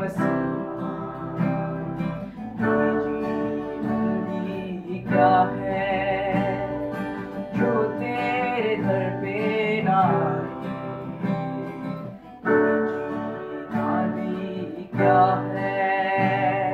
मसीहा ये जीवन भी क्या है जो तेरे दर पे ना आए ये जीना भी क्या है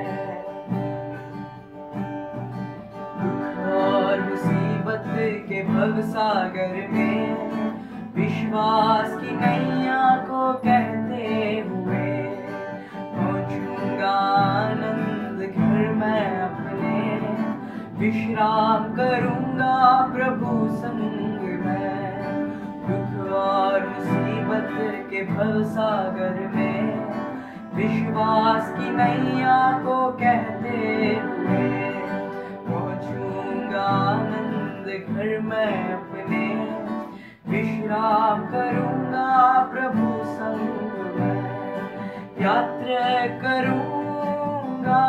दुख और मुसीबत के भव सागर में विश्वास की नैया को कहते हुए पहुंचूंगा आनंद घर मैं अपने विश्राम करूंगा प्रभु संग में दुख और मुसीबत के भव सागर में विश्वास की नैया को कहते हुए पहुंचूंगा आनंद घर मैं अपने विश्राम करूंगा प्रभु संग में यात्रा करूंगा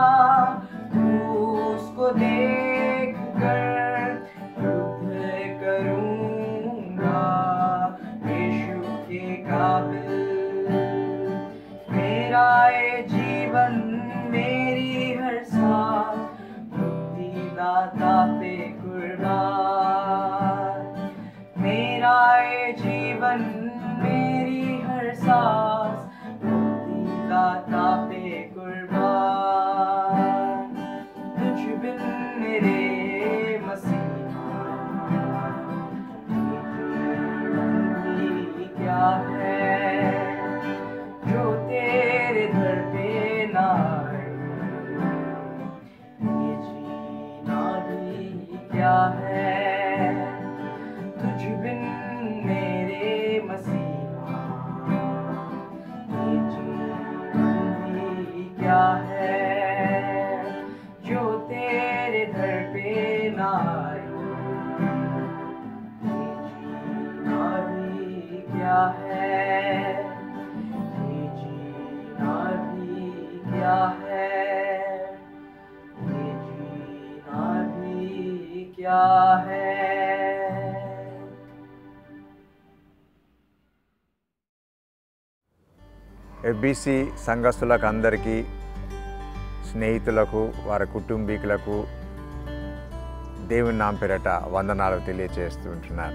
उसको देख कर युद्ध करूंगा यीशु के काबिल मेरा ये जीवन मेरी हर सांस मुक्ति दाता पे कुर्बान मेरा ये जीवन मेरी हर सांस मुक्ति दाता पे कुर्बान तुझ बिन मेरे मसीहा ये जीवन भी क्या है जो तेरे दर पे ना आए ये जीना भी क्या है तुझ बिन मेरे मसीहा ये जीवन भी क्या है जो तेरे दर पे ना आए ये जीना भी क्या है ये जीना भी क्या है ये जीना भी क्या है ఎఫ్బీసీ సంఘస్థులకు అందరికీ స్నేహితులకు వారి కుటుంబీకులకు దేవుని నామ పేరట వందనాలు తెలియచేస్తూ ఉంటున్నాను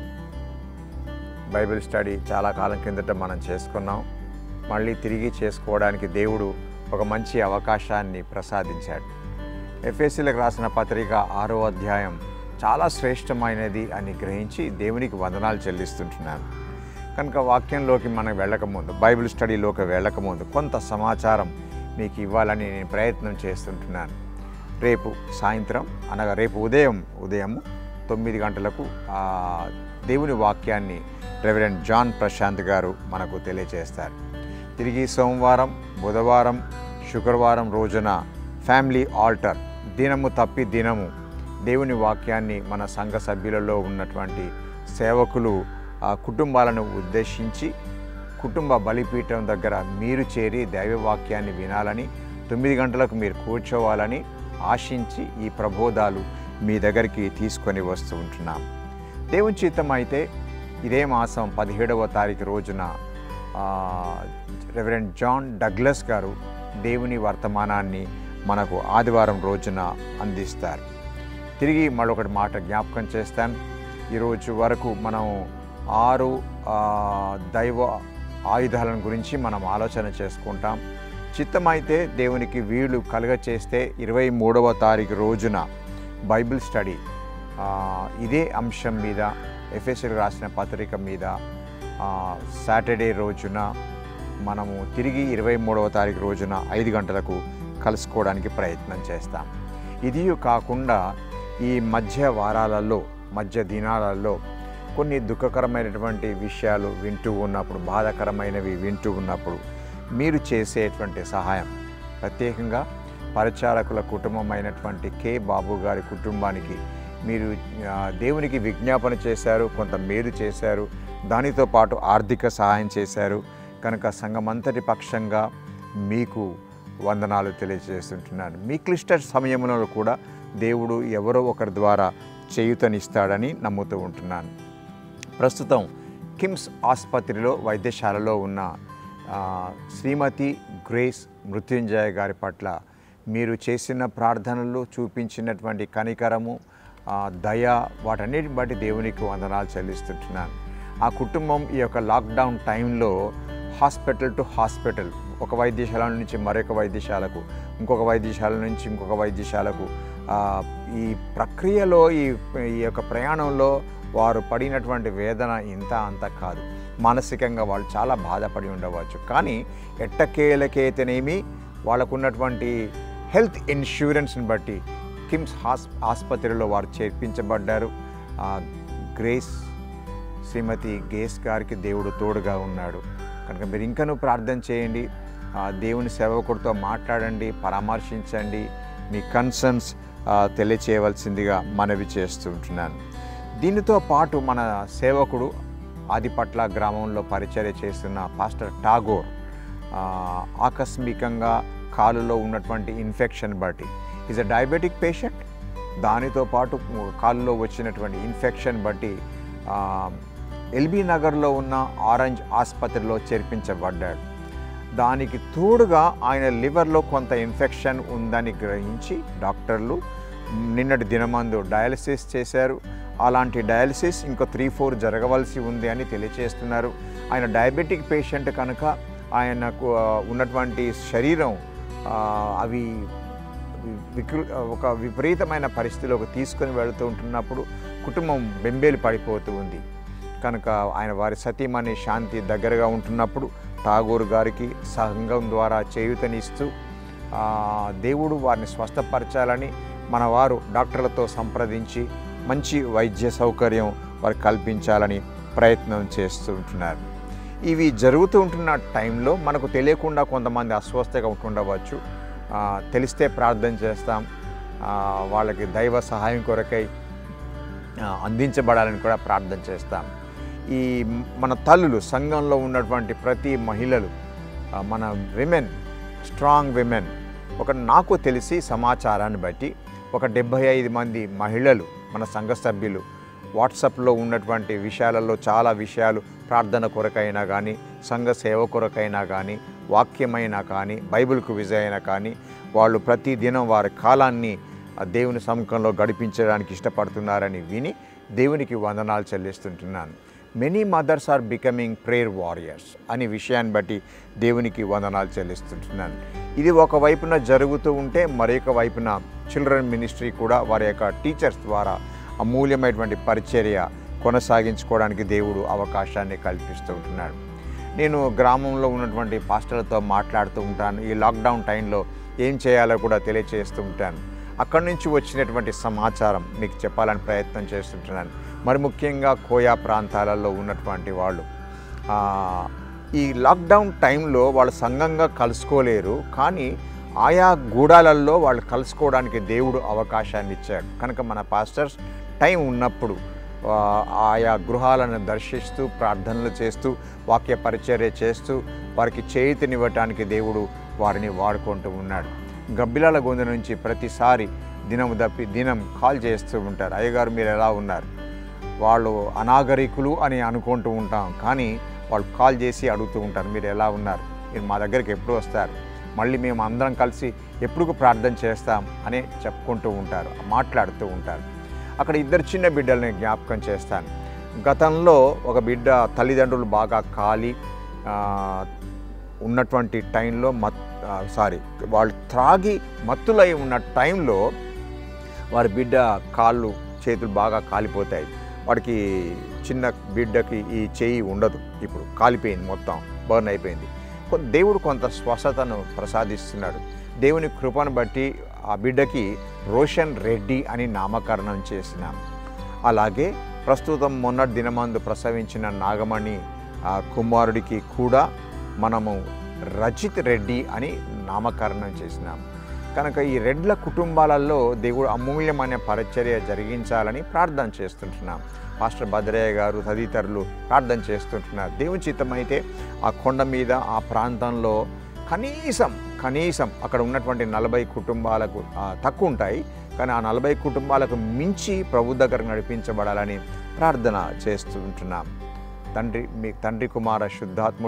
బైబిల్ స్టడీ చాలా కాలం కిందట మనం చేసుకున్నాం మళ్ళీ తిరిగి చేసుకోవడానికి దేవుడు ఒక మంచి అవకాశాన్ని ప్రసాదించాడు ఎఫ్ఎస్సీలకు రాసిన పత్రిక ఆరో అధ్యాయం చాలా శ్రేష్టమైనది అని గ్రహించి దేవునికి వందనాలు చెల్లిస్తుంటున్నాను కనుక వాక్యంలోకి మనం వెళ్ళకముందు బైబిల్ స్టడీలోకి వెళ్ళకముందు కొంత సమాచారం మీకు ఇవ్వాలని నేను ప్రయత్నం చేస్తుంటున్నాను రేపు సాయంత్రం అనగా రేపు ఉదయం ఉదయం తొమ్మిది గంటలకు ఆ దేవుని వాక్యాన్ని రెవరెండ్ జాన్ ప్రశాంత్ గారు మనకు తెలియజేస్తారు తిరిగి సోమవారం బుధవారం శుక్రవారం రోజున ఫ్యామిలీ ఆల్టర్ దినము తప్పి దినము దేవుని వాక్యాన్ని మన సంఘ సభ్యులలో ఉన్నటువంటి సేవకులు ఆ కుటుంబాలను ఉద్దేశించి కుటుంబ బలిపీఠం దగ్గర మీరు చేరి దైవవాక్యాన్ని వినాలని తొమ్మిది గంటలకు మీరు కూర్చోవాలని ఆశించి ఈ ప్రబోధాలు మీ దగ్గరికి తీసుకొని వస్తూ ఉంటున్నాం దేవుని చిత్తం అయితే ఇదే మాసం పదిహేడవ తారీఖు రోజున ఆ, రెవరెండ్ జాన్ డగ్లస్ గారు దేవుని వర్తమానాన్ని మనకు ఆదివారం రోజున అందిస్తారు తిరిగి మరొకటి మాట జ్ఞాపకం చేస్తాను ఈరోజు వరకు మనం ఆరు ఆ, దైవ ఆయుధాలను గురించి మనం ఆలోచన చేసుకుంటాం చిత్తమైతే దేవునికి వీలు కలుగ చేస్తే ఇరవై మూడవ తారీఖు రోజున బైబిల్ స్టడీ ఆ, ఇదే అంశం మీద ఎఫ్ఎస్ఎల్ రాసిన పత్రిక మీద ఆ, సాటర్డే రోజున మనము తిరిగి ఇరవై మూడవ తారీఖు రోజున ఐదు గంటలకు కలుసుకోవడానికి ప్రయత్నం చేస్తాం ఇది కాకుండా ఈ మధ్య వారాలలో మధ్య దినాలలో కొన్ని దుఃఖకరమైనటువంటి విషయాలు వింటూ ఉన్నప్పుడు బాధాకరమైనవి వింటూ ఉన్నప్పుడు మీరు చేసేటువంటి సహాయం ప్రత్యేకంగా పరిచారకుల కుటుంబమైనటువంటి కె బాబు గారి కుటుంబానికి మీరు ఆ, దేవునికి విజ్ఞాపన చేశారు కొంత మేలు చేశారు దానితో పాటు ఆర్థిక సహాయం చేశారు కనుక సంఘమంతటి పక్షంగా మీకు వందనాలు తెలియజేస్తుంటున్నాను మీ క్లిష్ట సమయంలో కూడా దేవుడు ఎవరో ఒకరి ద్వారా చేయుతనిస్తాడని నమ్ముతూ ఉంటున్నాను ప్రస్తుతం కిమ్స్ ఆసుపత్రిలో వైద్యశాలలో ఉన్న ఆ, శ్రీమతి గ్రేస్ మృత్యుంజయ గారి పట్ల మీరు చేసిన ప్రార్థనలు చూపించినటువంటి కనికరము ఆ, దయ వాటన్నిటిని బట్టి దేవునికి వందనాలు చెల్లిస్తుంటున్నాను ఆ కుటుంబం ఈ యొక్క లాక్డౌన్ టైంలో హాస్పిటల్ టు హాస్పిటల్ ఒక వైద్యశాల నుంచి మరొక వైద్యశాలకు ఇంకొక వైద్యశాల నుంచి ఇంకొక వైద్యశాలకు ఆ, ఈ ప్రక్రియలో ఈ ఈ యొక్క ప్రయాణంలో వారు పడినటువంటి వేదన ఇంత అంత కాదు మానసికంగా వాళ్ళు చాలా బాధపడి ఉండవచ్చు కానీ ఎట్టకేలకైతేనేమి వాళ్ళకున్నటువంటి హెల్త్ ఇన్సూరెన్స్ని బట్టి కిమ్స్ హాస్ ఆసుపత్రిలో వారు చేర్పించబడ్డారు ఆ, గ్రేస్ శ్రీమతి గేస్ గారికి దేవుడు తోడుగా ఉన్నాడు కనుక మీరు ఇంకనూ ప్రార్థన చేయండి ఆ, దేవుని సేవకుడితో మాట్లాడండి పరామర్శించండి మీ కన్సర్న్స్ తెలియచేయవలసిందిగా మనవి చేస్తూ ఉంటున్నాను దీనితో పాటు మన సేవకుడు ఆదిపట్ల గ్రామంలో పరిచర్య చేస్తున్న పాస్టర్ టాగోర్ ఆ, ఆకస్మికంగా కాలులో ఉన్నటువంటి ఇన్ఫెక్షన్ బట్టి ఈజ్ అ డయాబెటిక్ పేషెంట్ దానితో పాటు కాలులో వచ్చినటువంటి ఇన్ఫెక్షన్ బట్టి ఆ, ఎల్బీ నగర్లో ఉన్న ఆరెంజ్ ఆసుపత్రిలో చేర్పించబడ్డాడు దానికి తోడుగా ఆయన లివర్లో కొంత ఇన్ఫెక్షన్ ఉందని గ్రహించి డాక్టర్లు నిన్నటి దినమందు డయాలసిస్ చేశారు అలాంటి డయాలసిస్ ఇంకో త్రీ ఫోర్ జరగవలసి ఉంది అని తెలియచేస్తున్నారు ఆయన డయాబెటిక్ పేషెంట్ కనుక ఆయనకు ఆ, ఉన్నటువంటి శరీరం ఆ, అవి వి- వికృ ఒక విపరీతమైన పరిస్థితిలోకి తీసుకొని వెళుతూ ఉంటున్నప్పుడు కుటుంబం బెంబేలు పడిపోతూ ఉంది కనుక ఆయన వారి సతీమణి శాంతి దగ్గరగా ఉంటున్నప్పుడు ఠాగూర్ గారికి సంఘం ద్వారా చేయూతనిస్తూ ఆ, దేవుడు వారిని స్వస్థపరచాలని మన వారు డాక్టర్లతో సంప్రదించి మంచి వైద్య సౌకర్యం వారికి కల్పించాలని ప్రయత్నం చేస్తూ ఉంటున్నారు ఇవి జరుగుతూ ఉంటున్న టైంలో మనకు తెలియకుండా కొంతమంది అస్వస్థగా ఉంటుండవచ్చు ఆ, తెలిస్తే ప్రార్థన చేస్తాం ఆ, వాళ్ళకి దైవ సహాయం కొరకై ఆ, అందించబడాలని కూడా ప్రార్థన చేస్తాం ఈ మన తల్లులు సంఘంలో ఉన్నటువంటి ప్రతి మహిళలు ఆ, మన విమెన్ స్ట్రాంగ్ విమెన్ ఒక నాకు తెలిసి సమాచారాన్ని బట్టి ఒక డెబ్భై ఐదు మంది మహిళలు మన సంఘ సభ్యులు వాట్సాప్లో ఉన్నటువంటి విషయాలలో చాలా విషయాలు ప్రార్థన కొరకైనా కానీ సంఘ సేవ కొరకైనా కానీ వాక్యమైనా కానీ బైబిల్కు విజయైనా కానీ వాళ్ళు ప్రతి దినం వారి కాలాన్ని ఆ దేవుని సముఖంలో గడిపించడానికి ఇష్టపడుతున్నారని విని దేవునికి వందనాలు చెల్లిస్తుంటున్నాను many mothers are becoming prayer warriors అనే విషయాన్ని బట్టి దేవునికి వందనాలు చెల్లిస్తుంటున్నాను ఇది ఒక వైపున జరుగుతూ ఉంటే మరొక వైపున చిల్డ్రన్ మినిస్ట్రీ కూడా వారి యొక్క టీచర్స్ ద్వారా అమూల్యమైనటువంటి పరిచర్య కొనసాగించుకోవడానికి దేవుడు అవకాశాన్ని కల్పిస్తూ ఉంటున్నాడు నేను గ్రామంలో ఉన్నటువంటి పాస్టర్లతో మాట్లాడుతూ ఉంటాను ఈ లాక్డౌన్ టైంలో ఏం చేయాలో కూడా తెలియచేస్తూ ఉంటాను అక్కడి నుంచి వచ్చినటువంటి సమాచారం మీకు చెప్పాలని ప్రయత్నం చేస్తుంటున్నాను మరి ముఖ్యంగా కోయా ప్రాంతాలలో ఉన్నటువంటి వాళ్ళు ఆ, ఈ లాక్డౌన్ టైంలో వాళ్ళు సంఘంగా కలుసుకోలేరు కానీ ఆయా గూడాలలో వాళ్ళు కలుసుకోవడానికి దేవుడు అవకాశాన్ని ఇచ్చాడు కనుక మన పాస్టర్స్ టైం ఉన్నప్పుడు ఆ, ఆయా గృహాలను దర్శిస్తూ ప్రార్థనలు చేస్తూ వాక్య పరిచర్య చేస్తూ వారికి చేతినివ్వటానికి దేవుడు వారిని వాడుకుంటూ ఉన్నాడు గబ్బిలాల గొంతు నుంచి ప్రతిసారి దినం తప్పి దినం కాల్ చేస్తూ ఉంటారు అయ్యగారు మీరు ఎలా ఉన్నారు వాళ్ళు అనాగరికులు అని అనుకుంటూ ఉంటాం కానీ వాళ్ళు కాల్ చేసి అడుగుతూ ఉంటారు మీరు ఎలా ఉన్నారు మీరు మా దగ్గరికి ఎప్పుడు వస్తారు మళ్ళీ మేము అందరం కలిసి ఎప్పుడు ప్రార్థన చేస్తాం అని చెప్పుకుంటూ ఉంటారు మాట్లాడుతూ ఉంటారు అక్కడ ఇద్దరు చిన్న బిడ్డల్ని జ్ఞాపకం చేస్తాను గతంలో ఒక బిడ్డ తల్లిదండ్రులు బాగా కాలి ఆ, ఉన్నటువంటి టైంలో మత్ సారీ వాళ్ళు త్రాగి మత్తులై ఉన్న టైంలో వారి బిడ్డ కాళ్ళు చేతులు బాగా కాలిపోతాయి వాడికి చిన్న బిడ్డకి ఈ చేయి ఉండదు ఇప్పుడు కాలిపోయింది మొత్తం బర్న్ అయిపోయింది కొ- దేవుడు కొంత స్వస్థతను ప్రసాదిస్తున్నాడు దేవుని కృపను బట్టి ఆ బిడ్డకి రోషన్ రెడ్డి అని నామకరణం చేసినాం అలాగే ప్రస్తుతం మొన్నటి దినమందు ప్రసవించిన నాగమణి ఆ కుమారుడికి కూడా మనము రజిత్ రెడ్డి అని నామకరణం చేసినాం కనుక ఈ రెడ్ల కుటుంబాలలో దేవుడు అమూల్యమైన పరిచర్య జరిగించాలని ప్రార్థన చేస్తుంటున్నాం పాస్టర్ భద్రయ్య గారు తదితరులు ప్రార్థన చేస్తుంటున్నారు దేవుని చిత్తమైతే ఆ కొండ మీద ఆ ప్రాంతంలో కనీసం కనీసం అక్కడ ఉన్నటువంటి నలభై కుటుంబాలకు ఆ, తక్కువ ఉంటాయి కానీ ఆ నలభై కుటుంబాలకు మించి ప్రభు దగ్గర నడిపించబడాలని ప్రార్థన చేస్తూ ఉంటున్నాం తండ్రి మీ తండ్రి కుమార శుద్ధాత్ముడు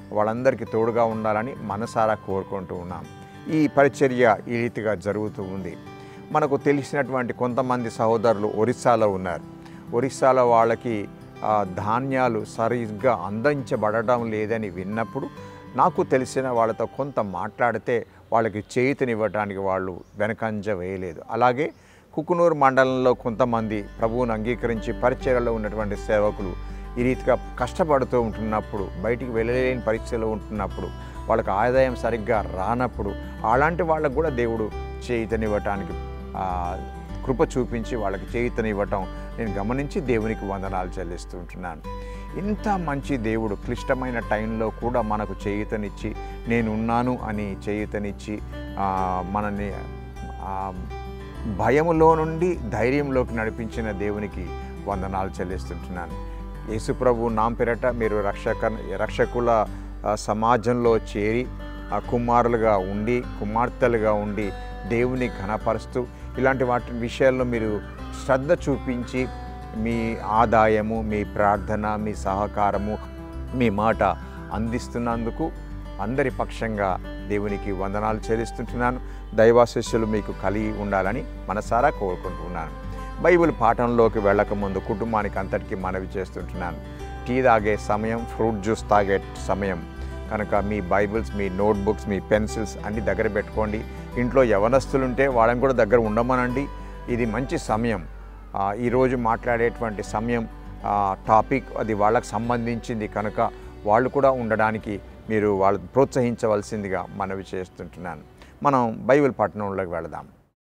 వాళ్ళందరికీ తోడుగా ఉండాలని మనసారా కోరుకుంటూ ఉన్నాం ఈ పరిచర్య ఈ రీతిగా జరుగుతూ ఉంది మనకు తెలిసినటువంటి కొంతమంది సహోదరులు ఒరిస్సాలో ఉన్నారు ఒరిస్సాలో వాళ్ళకి ఆ, ధాన్యాలు సరిగ్గా అందించబడడం లేదని విన్నప్పుడు నాకు తెలిసిన వాళ్ళతో కొంత మాట్లాడితే వాళ్ళకి చేతినివ్వటానికి వాళ్ళు వెనకంజ వేయలేదు అలాగే కుకునూరు మండలంలో కొంతమంది ప్రభువును అంగీకరించి పరిచయలో ఉన్నటువంటి సేవకులు ఈ రీతిగా కష్టపడుతూ ఉంటున్నప్పుడు బయటికి వెళ్ళలేని పరిస్థితిలో ఉంటున్నప్పుడు వాళ్ళకి ఆదాయం సరిగ్గా రానప్పుడు అలాంటి వాళ్ళకు కూడా దేవుడు చేయితనివ్వటానికి ఆ, కృప చూపించి వాళ్ళకి చేయితనివ్వటం నేను గమనించి దేవునికి వందనాలు చెల్లిస్తూ ఉంటున్నాను ఇంత మంచి దేవుడు క్లిష్టమైన టైంలో కూడా మనకు చేయుతనిచ్చి నేనున్నాను అని చేయుతనిచ్చి ఆ, మనల్ని ఆ, భయములో నుండి ధైర్యంలోకి నడిపించిన దేవునికి వందనాలు చెల్లిస్తుంటున్నాను యేసుప్రభు నాం పేరట మీరు రక్షక రక్షకుల ఆ, సమాజంలో చేరి ఆ, కుమారులుగా ఉండి కుమార్తెలుగా ఉండి దేవుని ఘనపరుస్తూ ఇలాంటి వాటి విషయాల్లో మీరు శ్రద్ధ చూపించి మీ ఆదాయము మీ ప్రార్థన మీ సహకారము మీ మాట అందిస్తున్నందుకు అందరి పక్షంగా దేవునికి వందనాలు చెల్లిస్తుంటున్నాను దైవాశిష్యులు మీకు కలిగి ఉండాలని మనసారా కోరుకుంటున్నాను బైబిల్ పాఠంలోకి వెళ్ళకముందు కుటుంబానికి అంతటికీ మనవి చేస్తుంటున్నాను టీ తాగే సమయం ఫ్రూట్ జ్యూస్ తాగే సమయం కనుక మీ బైబిల్స్ మీ నోట్బుక్స్ మీ పెన్సిల్స్ అన్ని దగ్గర పెట్టుకోండి ఇంట్లో యవనస్తులుంటే వాళ్ళని కూడా దగ్గర ఉండమనండి ఇది మంచి సమయం ఆ, ఈరోజు మాట్లాడేటువంటి సమయం ఆ, టాపిక్ అది వాళ్ళకు సంబంధించింది కనుక వాళ్ళు కూడా ఉండడానికి మీరు వాళ్ళు ప్రోత్సహించవలసిందిగా మనవి చేస్తుంటున్నాను మనం బైబిల్ పట్టణంలోకి వెళదాం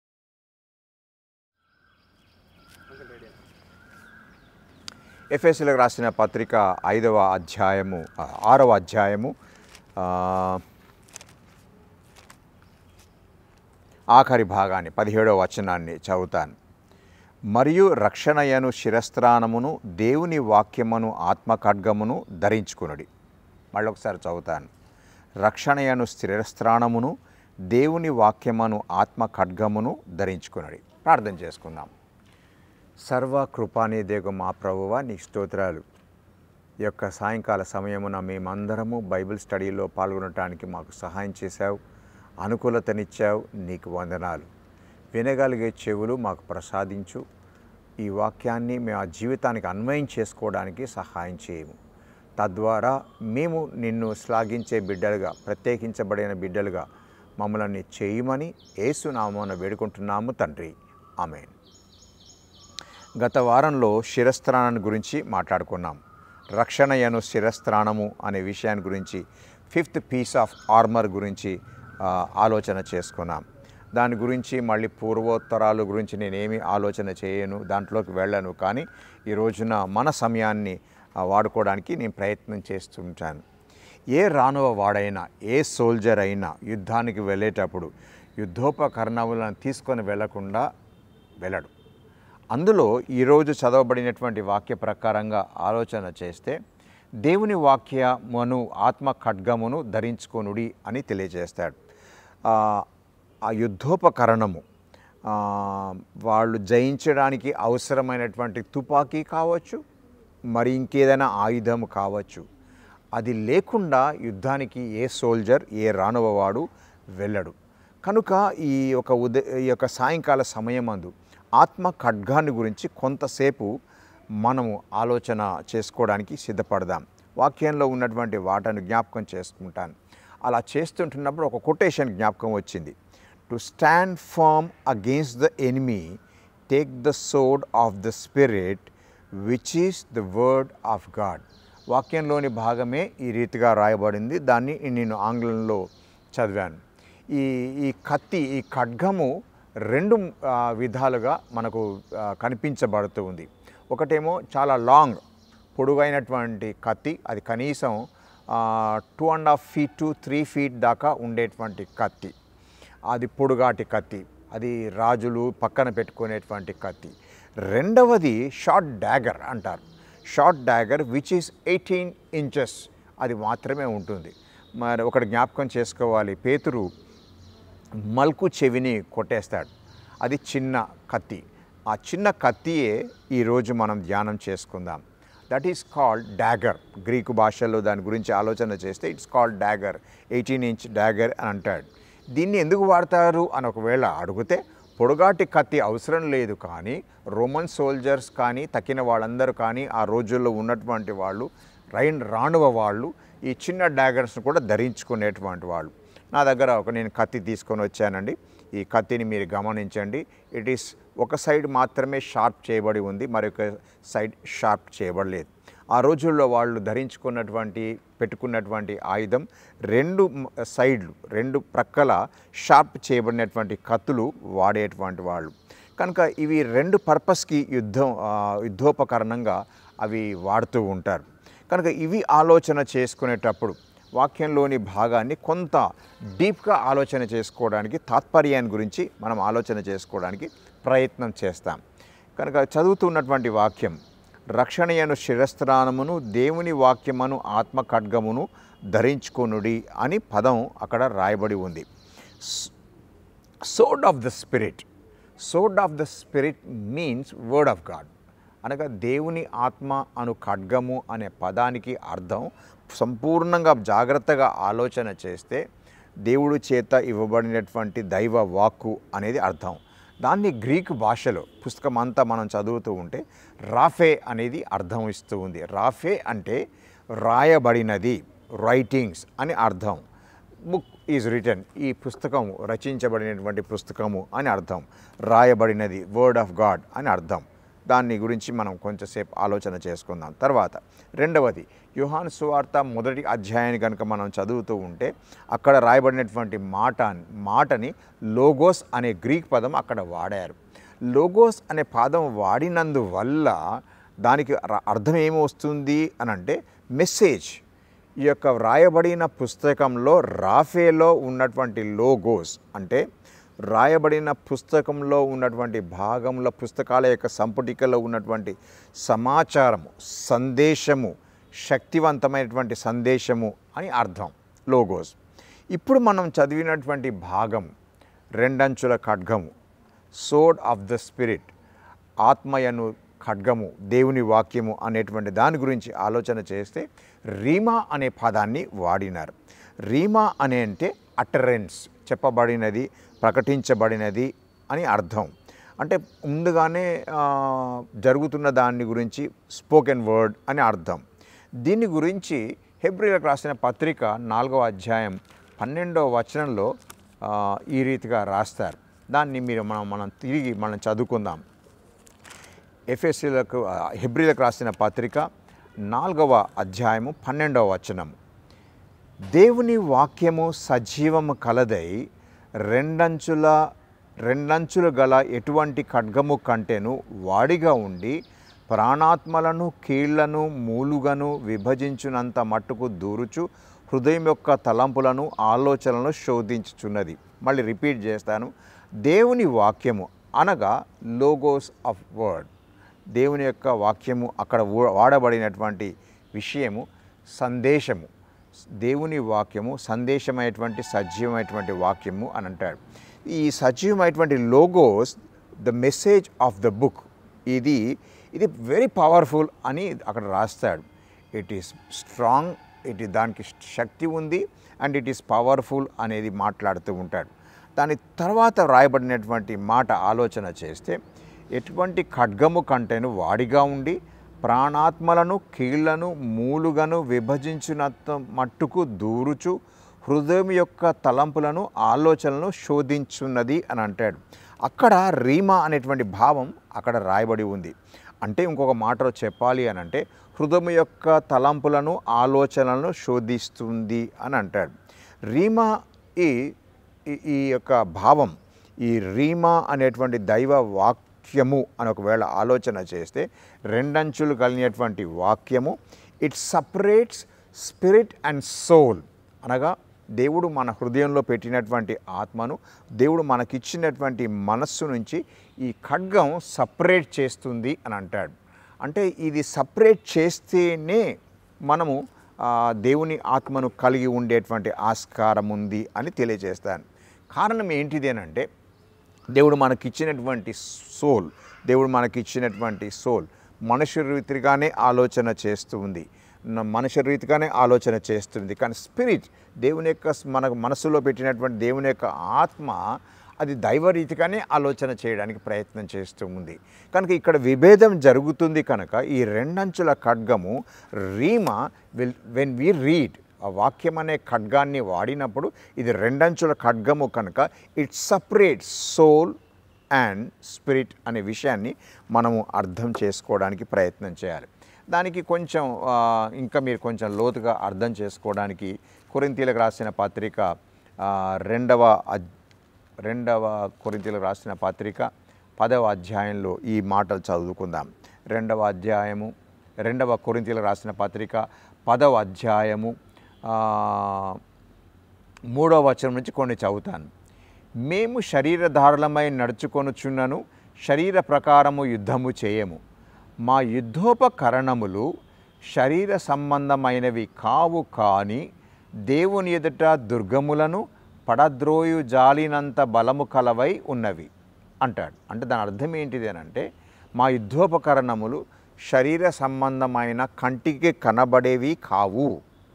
ఎఫ్ఎస్లకు రాసిన పత్రిక ఐదవ అధ్యాయము ఆ, ఆరవ అధ్యాయము ఆ, ఆఖరి భాగాన్ని పదిహేడవ వచనాన్ని చదువుతాను మరియు రక్షణయను శిరస్త్రాణమును దేవుని వాక్యమును ఆత్మ ఖడ్గమును ధరించుకునుడి మళ్ళీ ఒకసారి చదువుతాను రక్షణయను శిరస్త్రాణమును దేవుని వాక్యమును ఆత్మ ఖడ్గమును ధరించుకునుడి ప్రార్థన చేసుకుందాం సర్వ కృపానిదేగ మా ప్రభువ నీ స్తోత్రాలు ఈ యొక్క సాయంకాల సమయమున మేమందరము బైబిల్ స్టడీలో పాల్గొనటానికి మాకు సహాయం చేశావు అనుకూలతనిచ్చావు నీకు వందనాలు వినగలిగే చెవులు మాకు ప్రసాదించు ఈ వాక్యాన్ని మేము ఆ జీవితానికి అన్వయం చేసుకోవడానికి సహాయం చేయము తద్వారా మేము నిన్ను శ్లాఘించే బిడ్డలుగా ప్రత్యేకించబడిన బిడ్డలుగా మమ్మల్ని చేయమని ఏసునామన వేడుకుంటున్నాము తండ్రి ఆమెన్ గత వారంలో శిరస్త్రాణాన్ని గురించి మాట్లాడుకున్నాం రక్షణయను శిరస్త్రాణము అనే విషయాన్ని గురించి ఫిఫ్త్ పీస్ ఆఫ్ ఆర్మర్ గురించి ఆ, ఆలోచన చేసుకున్నాం దాని గురించి మళ్ళీ పూర్వోత్తరాల గురించి నేనేమి ఆలోచన చేయను దాంట్లోకి వెళ్ళను కానీ ఈ రోజున మన సమయాన్ని ఆ, వాడుకోవడానికి నేను ప్రయత్నం చేస్తుంటాను ఏ రానువ వాడైనా ఏ సోల్జర్ అయినా యుద్ధానికి వెళ్ళేటప్పుడు యుద్ధోపకరణములను తీసుకొని వెళ్లకుండా వెళ్ళడు అందులో ఈరోజు చదవబడినటువంటి వాక్య ప్రకారంగా ఆలోచన చేస్తే దేవుని వాక్యమును ఆత్మ ఖడ్గమును ధరించుకొనుడి అని తెలియజేస్తాడు ఆ, ఆ యుద్ధోపకరణము ఆ, వాళ్ళు జయించడానికి అవసరమైనటువంటి తుపాకీ కావచ్చు మరి ఇంకేదైనా ఆయుధం కావచ్చు అది లేకుండా యుద్ధానికి ఏ సోల్జర్ ఏ రానువవాడు వెళ్ళడు కనుక ఈ యొక్క ఉద ఈ యొక్క సాయంకాల సమయమందు ఆత్మ ఖడ్గాన్ని గురించి కొంతసేపు మనము ఆలోచన చేసుకోవడానికి సిద్ధపడదాం వాక్యంలో ఉన్నటువంటి వాటను జ్ఞాపకం చేసుకుంటాను అలా చేస్తుంటున్నప్పుడు ఒక కొటేషన్ జ్ఞాపకం వచ్చింది to stand firm against the enemy take the sword of the spirit which is the word of God వాక్యంలోని భాగమే ఈ రీతిగా రాయబడింది దాన్ని నేను ఆంగ్లంలో చదివాను ఈ ఈ కత్తి ఈ ఖడ్గము రెండు ఆ, విధాలుగా మనకు ఆ, కనిపించబడుతూ ఉంది ఒకటేమో చాలా లాంగ్ పొడుగైనటువంటి కత్తి అది కనీసం two and half feet to three feet దాకా ఉండేటువంటి కత్తి అది పొడుగాటి కత్తి అది రాజులు పక్కన పెట్టుకునేటువంటి కత్తి రెండవది షార్ట్ డాగర్ అంటారు short dagger which is eighteen inches అది మాత్రమే ఉంటుంది మరి ఒకటి జ్ఞాపకం చేసుకోవాలి పేతురు మల్కు చెవిని కొట్టేస్తాడు అది చిన్న కత్తి ఆ చిన్న కత్తియే ఈరోజు మనం ధ్యానం చేసుకుందాం that is called dagger Greek భాషలో దాని గురించి ఆలోచన చేస్తే it's called dagger eighteen inch dagger అని అంటాడు దీన్ని ఎందుకు వాడతారు అని ఒకవేళ అడిగితే పొడుగాటి కత్తి అవసరం లేదు కానీ రోమన్ సోల్జర్స్ కానీ తక్కిన వాళ్ళందరూ కానీ ఆ రోజుల్లో ఉన్నటువంటి వాళ్ళు రైన్ రాణువ వాళ్ళు ఈ చిన్న డాగర్స్ని కూడా ధరించుకునేటువంటి వాళ్ళు నా దగ్గర ఒక నేను కత్తి తీసుకొని వచ్చానండి ఈ కత్తిని మీరు గమనించండి ఇట్ ఈస్ ఒక సైడ్ మాత్రమే షార్ప్ చేయబడి ఉంది మరొక సైడ్ షార్ప్ చేయబడలేదు ఆ రోజుల్లో వాళ్ళు ధరించుకున్నటువంటి పెట్టుకున్నటువంటి ఆయుధం రెండు మ- సైడ్లు రెండు ప్రక్కల షార్ప్ చేయబడినటువంటి కత్తులు వాడేటువంటి వాళ్ళు కనుక ఇవి రెండు పర్పస్కి యుద్ధం ఆ, యుద్ధోపకరణంగా అవి వాడుతూ ఉంటారు కనుక ఇవి ఆలోచన చేసుకునేటప్పుడు వాక్యంలోని భాగాన్ని కొంత డీప్గా ఆలోచన చేసుకోవడానికి తాత్పర్యాన్ని గురించి మనం ఆలోచన చేసుకోవడానికి ప్రయత్నం చేస్తాం కనుక చదువుతున్నటువంటి వాక్యం రక్షణయను శిరస్త్రానమును దేవుని వాక్యమును ఆత్మ ఖడ్గమును ధరించుకొనుడి అని పదం అక్కడ రాయబడి ఉంది sword of the spirit sword of the spirit means word of God అనగా దేవుని ఆత్మ అను ఖడ్గము అనే పదానికి అర్థం సంపూర్ణంగా జాగ్రత్తగా ఆలోచన చేస్తే దేవుడు చేత ఇవ్వబడినటువంటి దైవ వాక్కు అనేది అర్థం దాన్ని గ్రీకు భాషలో పుస్తకం అంతా మనం చదువుతూ ఉంటే రాఫే అనేది అర్థం ఇస్తూ ఉంది రాఫే అంటే రాయబడినది రైటింగ్స్ అని అర్థం బుక్ ఈజ్ రిటర్న్ ఈ పుస్తకం రచించబడినటువంటి పుస్తకము అని అర్థం రాయబడినది వర్డ్ ఆఫ్ గాడ్ అని అర్థం దాన్ని గురించి మనం కొంచెంసేపు ఆలోచన చేసుకుందాం తర్వాత రెండవది యుహాన్ సువార్త మొదటి అధ్యాయాన్ని కనుక మనం చదువుతూ ఉంటే అక్కడ రాయబడినటువంటి మాట మాటని లోగోస్ అనే గ్రీక్ పదం అక్కడ వాడారు లోగోస్ అనే పదం వాడినందువల్ల దానికి ర- అర్థం ఏమి వస్తుంది అని అంటే మెసేజ్ ఈ యొక్క వ్రాయబడిన పుస్తకంలో రాఫేలో ఉన్నటువంటి లోగోస్ అంటే రాయబడిన పుస్తకంలో ఉన్నటువంటి భాగంలో పుస్తకాల యొక్క సంపుటికలో ఉన్నటువంటి సమాచారము సందేశము శక్తివంతమైనటువంటి సందేశము అని అర్థం లోగోస్ ఇప్పుడు మనం చదివినటువంటి భాగం రెండంచుల ఖడ్గము సోడ్ ఆఫ్ ద స్పిరిట్ ఆత్మయను ఖడ్గము దేవుని వాక్యము అనేటువంటి దాని గురించి ఆలోచన చేస్తే రీమా అనే పదాన్ని వాడినారు రీమా అనే అంటే అటరెన్స్ చెప్పబడినది ప్రకటించబడినది అని అర్థం అంటే ముందుగానే ఆ, జరుగుతున్న దాని గురించి స్పోకెన్ వర్డ్ అని అర్థం దీని గురించి హెబ్రిలకు రాసిన పత్రిక నాలుగవ అధ్యాయం పన్నెండవ వచనంలో ఆ, ఈ రీతిగా రాస్తారు దాన్ని మీరు మనం మనం తిరిగి మనం చదువుకుందాం ఎఫ్ఎస్సీలకు హెబ్రిలకు రాసిన పత్రిక నాలుగవ అధ్యాయము పన్నెండవ వచనం దేవుని వాక్యము సజీవము కలదై రెండంచుల రెండంచులు గల ఎటువంటి ఖడ్గము కంటేను వాడిగా ఉండి ప్రాణాత్మలను కీళ్లను మూలుగను విభజించునంత మట్టుకు దూరుచు హృదయం యొక్క తలంపులను ఆలోచనలను శోధించుచున్నది మళ్ళీ రిపీట్ చేస్తాను దేవుని వాక్యము అనగా లోగోస్ ఆఫ్ వర్డ్ దేవుని యొక్క వాక్యము అక్కడ వా- వాడబడినటువంటి విషయము సందేశము దేవుని వాక్యము సందేశమైనటువంటి సజీవమైనటువంటి వాక్యము అని అంటాడు ఈ సజీవమైనటువంటి logos the message of the book ఇది ఇది వెరీ పవర్ఫుల్ అని అక్కడ రాస్తాడు ఇట్ ఈస్ స్ట్రాంగ్ ఇట్ దానికి శక్తి ఉంది అండ్ ఇట్ ఈస్ పవర్ఫుల్ అనేది మాట్లాడుతూ ఉంటాడు దాని తర్వాత రాయబడినటువంటి మాట ఆలోచన చేస్తే ఎటువంటి ఖడ్గము కంటేను వాడిగా ఉండి ప్రాణాత్మలను కీళ్లను మూలుగను విభజించినంత మట్టుకు దూరుచు హృదయం యొక్క తలంపులను ఆలోచనలను శోధించున్నది అని అంటాడు అక్కడ రీమా అనేటువంటి భావం అక్కడ రాయబడి ఉంది అంటే ఇంకొక మాటలో చెప్పాలి అని అంటే హృదయం యొక్క తలంపులను ఆలోచనలను శోధిస్తుంది అని అంటాడు రీమా ఈ ఈ- ఈ యొక్క భావం ఈ రీమా అనేటువంటి దైవ వాక్యము అని ఒకవేళ ఆలోచన చేస్తే రెండంచులు కలిగినటువంటి వాక్యము it separates spirit and soul అనగా దేవుడు మన హృదయంలో పెట్టినటువంటి ఆత్మను దేవుడు మనకిచ్చినటువంటి మనస్సు నుంచి ఈ ఖడ్గం సపరేట్ చేస్తుంది అని అంటాడు అంటే ఇది సపరేట్ చేస్తేనే మనము ఆ, దేవుని ఆత్మను కలిగి ఉండేటువంటి ఆస్కారం ఉంది అని తెలియజేస్తాను కారణం ఏంటిది అని అంటే దేవుడు మనకిచ్చినటువంటి సోల్ దేవుడు మనకిచ్చినటువంటి సోల్ మనుష్య రీతిగానే ఆలోచన చేస్తూ ఉంది న- మనుష్య రీతిగానే ఆలోచన చేస్తుంది కానీ స్పిరిట్ దేవుని యొక్క స్- మన మనసులో పెట్టినటువంటి దేవుని యొక్క ఆత్మ అది దైవ రీతిగానే ఆలోచన చేయడానికి ప్రయత్నం చేస్తూ ఉంది కనుక ఇక్కడ విభేదం జరుగుతుంది కనుక ఈ రెండంచుల ఖడ్గము rhema will when we read ఆ వాక్యం అనే ఖడ్గాన్ని వాడినప్పుడు ఇది రెండంచుల ఖడ్గము కనుక it separate soul and spirit అనే విషయాన్ని మనము అర్థం చేసుకోవడానికి ప్రయత్నం చేయాలి దానికి కొంచెం ఆ, ఇంకా మీరు కొంచెం లోతుగా అర్థం చేసుకోవడానికి కొరింతీలకు రాసిన పత్రిక ఆ, రెండవ అద్- రెండవ కొరింతీలకు రాసిన పత్రిక పదవ అధ్యాయంలో ఈ మాటలు చదువుకుందాం రెండవ అధ్యాయము రెండవ కొరింతీలకు రాసిన పత్రిక పదవ అధ్యాయము ఆ, మూడవ వచనం నుంచి కొన్ని చదువుతాను మేము శరీరధారులమై నడుచుకొనుచున్నను శరీర ప్రకారము యుద్ధము చేయము మా యుద్ధోపకరణములు శరీర సంబంధమైనవి కావు కానీ దేవుని ఎదుట దుర్గములను పడద్రోయు జాలినంత బలము కలవై ఉన్నవి అంటాడు అంటే దాని అర్థం ఏంటిది అని అంటే మా యుద్ధోపకరణములు శరీర సంబంధమైన కంటికి కనబడేవి కావు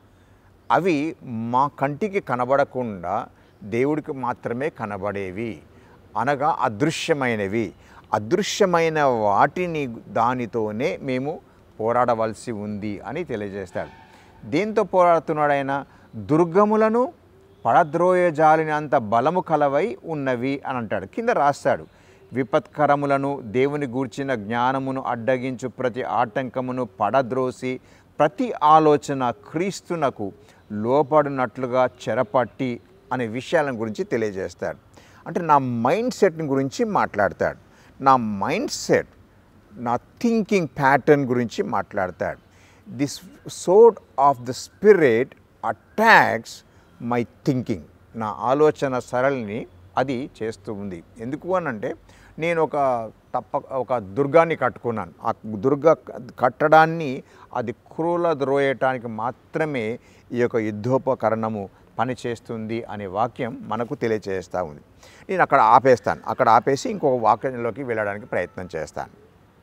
అవి మా కంటికి కనబడకుండా దేవుడికి మాత్రమే కనబడేవి అనగా అదృశ్యమైనవి అదృశ్యమైన వాటిని దానితోనే మేము పోరాడవలసి ఉంది అని తెలియజేస్తాడు దేంతో పోరాడుతున్నాడు ఆయన దుర్గములను పడద్రోయజాలినంత బలము కలవై ఉన్నవి అని అంటాడు కింద రాస్తాడు విపత్కరములను దేవుని గూర్చిన జ్ఞానమును అడ్డగించు ప్రతి ఆటంకమును పడద్రోసి ప్రతి ఆలోచన క్రీస్తునకు లోపడినట్లుగా చెరపట్టి అనే విషయాల గురించి తెలియజేస్తాడు అంటే నా మైండ్ సెట్ని గురించి మాట్లాడతాడు నా మైండ్ సెట్ నా థింకింగ్ ప్యాటర్న్ గురించి మాట్లాడతాడు this sword of the spirit attacks my thinking నా ఆలోచన సరళిని అది చేస్తూ ఉంది ఎందుకు అనంటే నేను ఒక తప్ప ఒక దుర్గాన్ని కట్టుకున్నాను ఆ దుర్గ కట్టడాన్ని అది క్రూల ద్రోయటానికి మాత్రమే ఈ యొక్క యుద్ధోపకరణము పనిచేస్తుంది అనే వాక్యం మనకు తెలియచేస్తూ ఉంది నేను అక్కడ ఆపేస్తాను అక్కడ ఆపేసి ఇంకొక వాక్యంలోకి వెళ్ళడానికి ప్రయత్నం చేస్తాను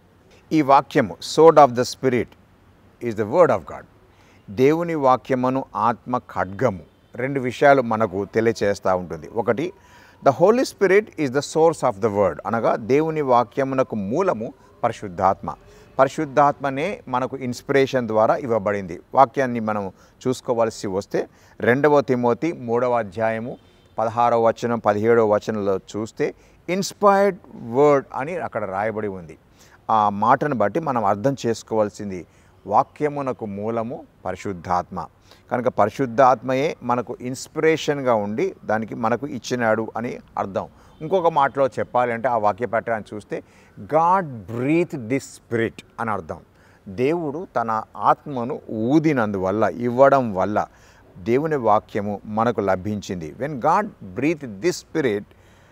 ఈ వాక్యము sword of the spirit is the word of God దేవుని వాక్యమును ఆత్మ ఖడ్గము రెండు విషయాలు మనకు తెలియచేస్తూ ఉంటుంది ఒకటి the Holy Spirit is the source of the word అనగా దేవుని వాక్యమునకు మూలము పరిశుద్ధాత్మ పరిశుద్ధాత్మనే మనకు ఇన్స్పిరేషన్ ద్వారా ఇవ్వబడింది వాక్యాన్ని మనం చూసుకోవాల్సి వస్తే రెండవ తిమోతి మూడవ అధ్యాయము పదహారవ వచనం పదిహేడవ వచనంలో చూస్తే ఇన్స్పైర్డ్ వర్డ్ అని అక్కడ రాయబడి ఉంది ఆ మాటను బట్టి మనం అర్థం చేసుకోవాల్సింది వాక్యమునకు మూలము పరిశుద్ధాత్మ కనుక పరిశుద్ధాత్మయే మనకు ఇన్స్పిరేషన్గా ఉండి దానికి మనకు ఇచ్చినాడు అని అర్థం ఇంకొక మాటలో చెప్పాలి అంటే ఆ వాక్య పట్టాన్ని చూస్తే గాడ్ బ్రీత్ దిస్ స్పిరిట్ అని అర్థం దేవుడు తన ఆత్మను ఊదినందువల్ల ఇవ్వడం వల్ల దేవుని వాక్యము మనకు లభించింది when God breathe this spirit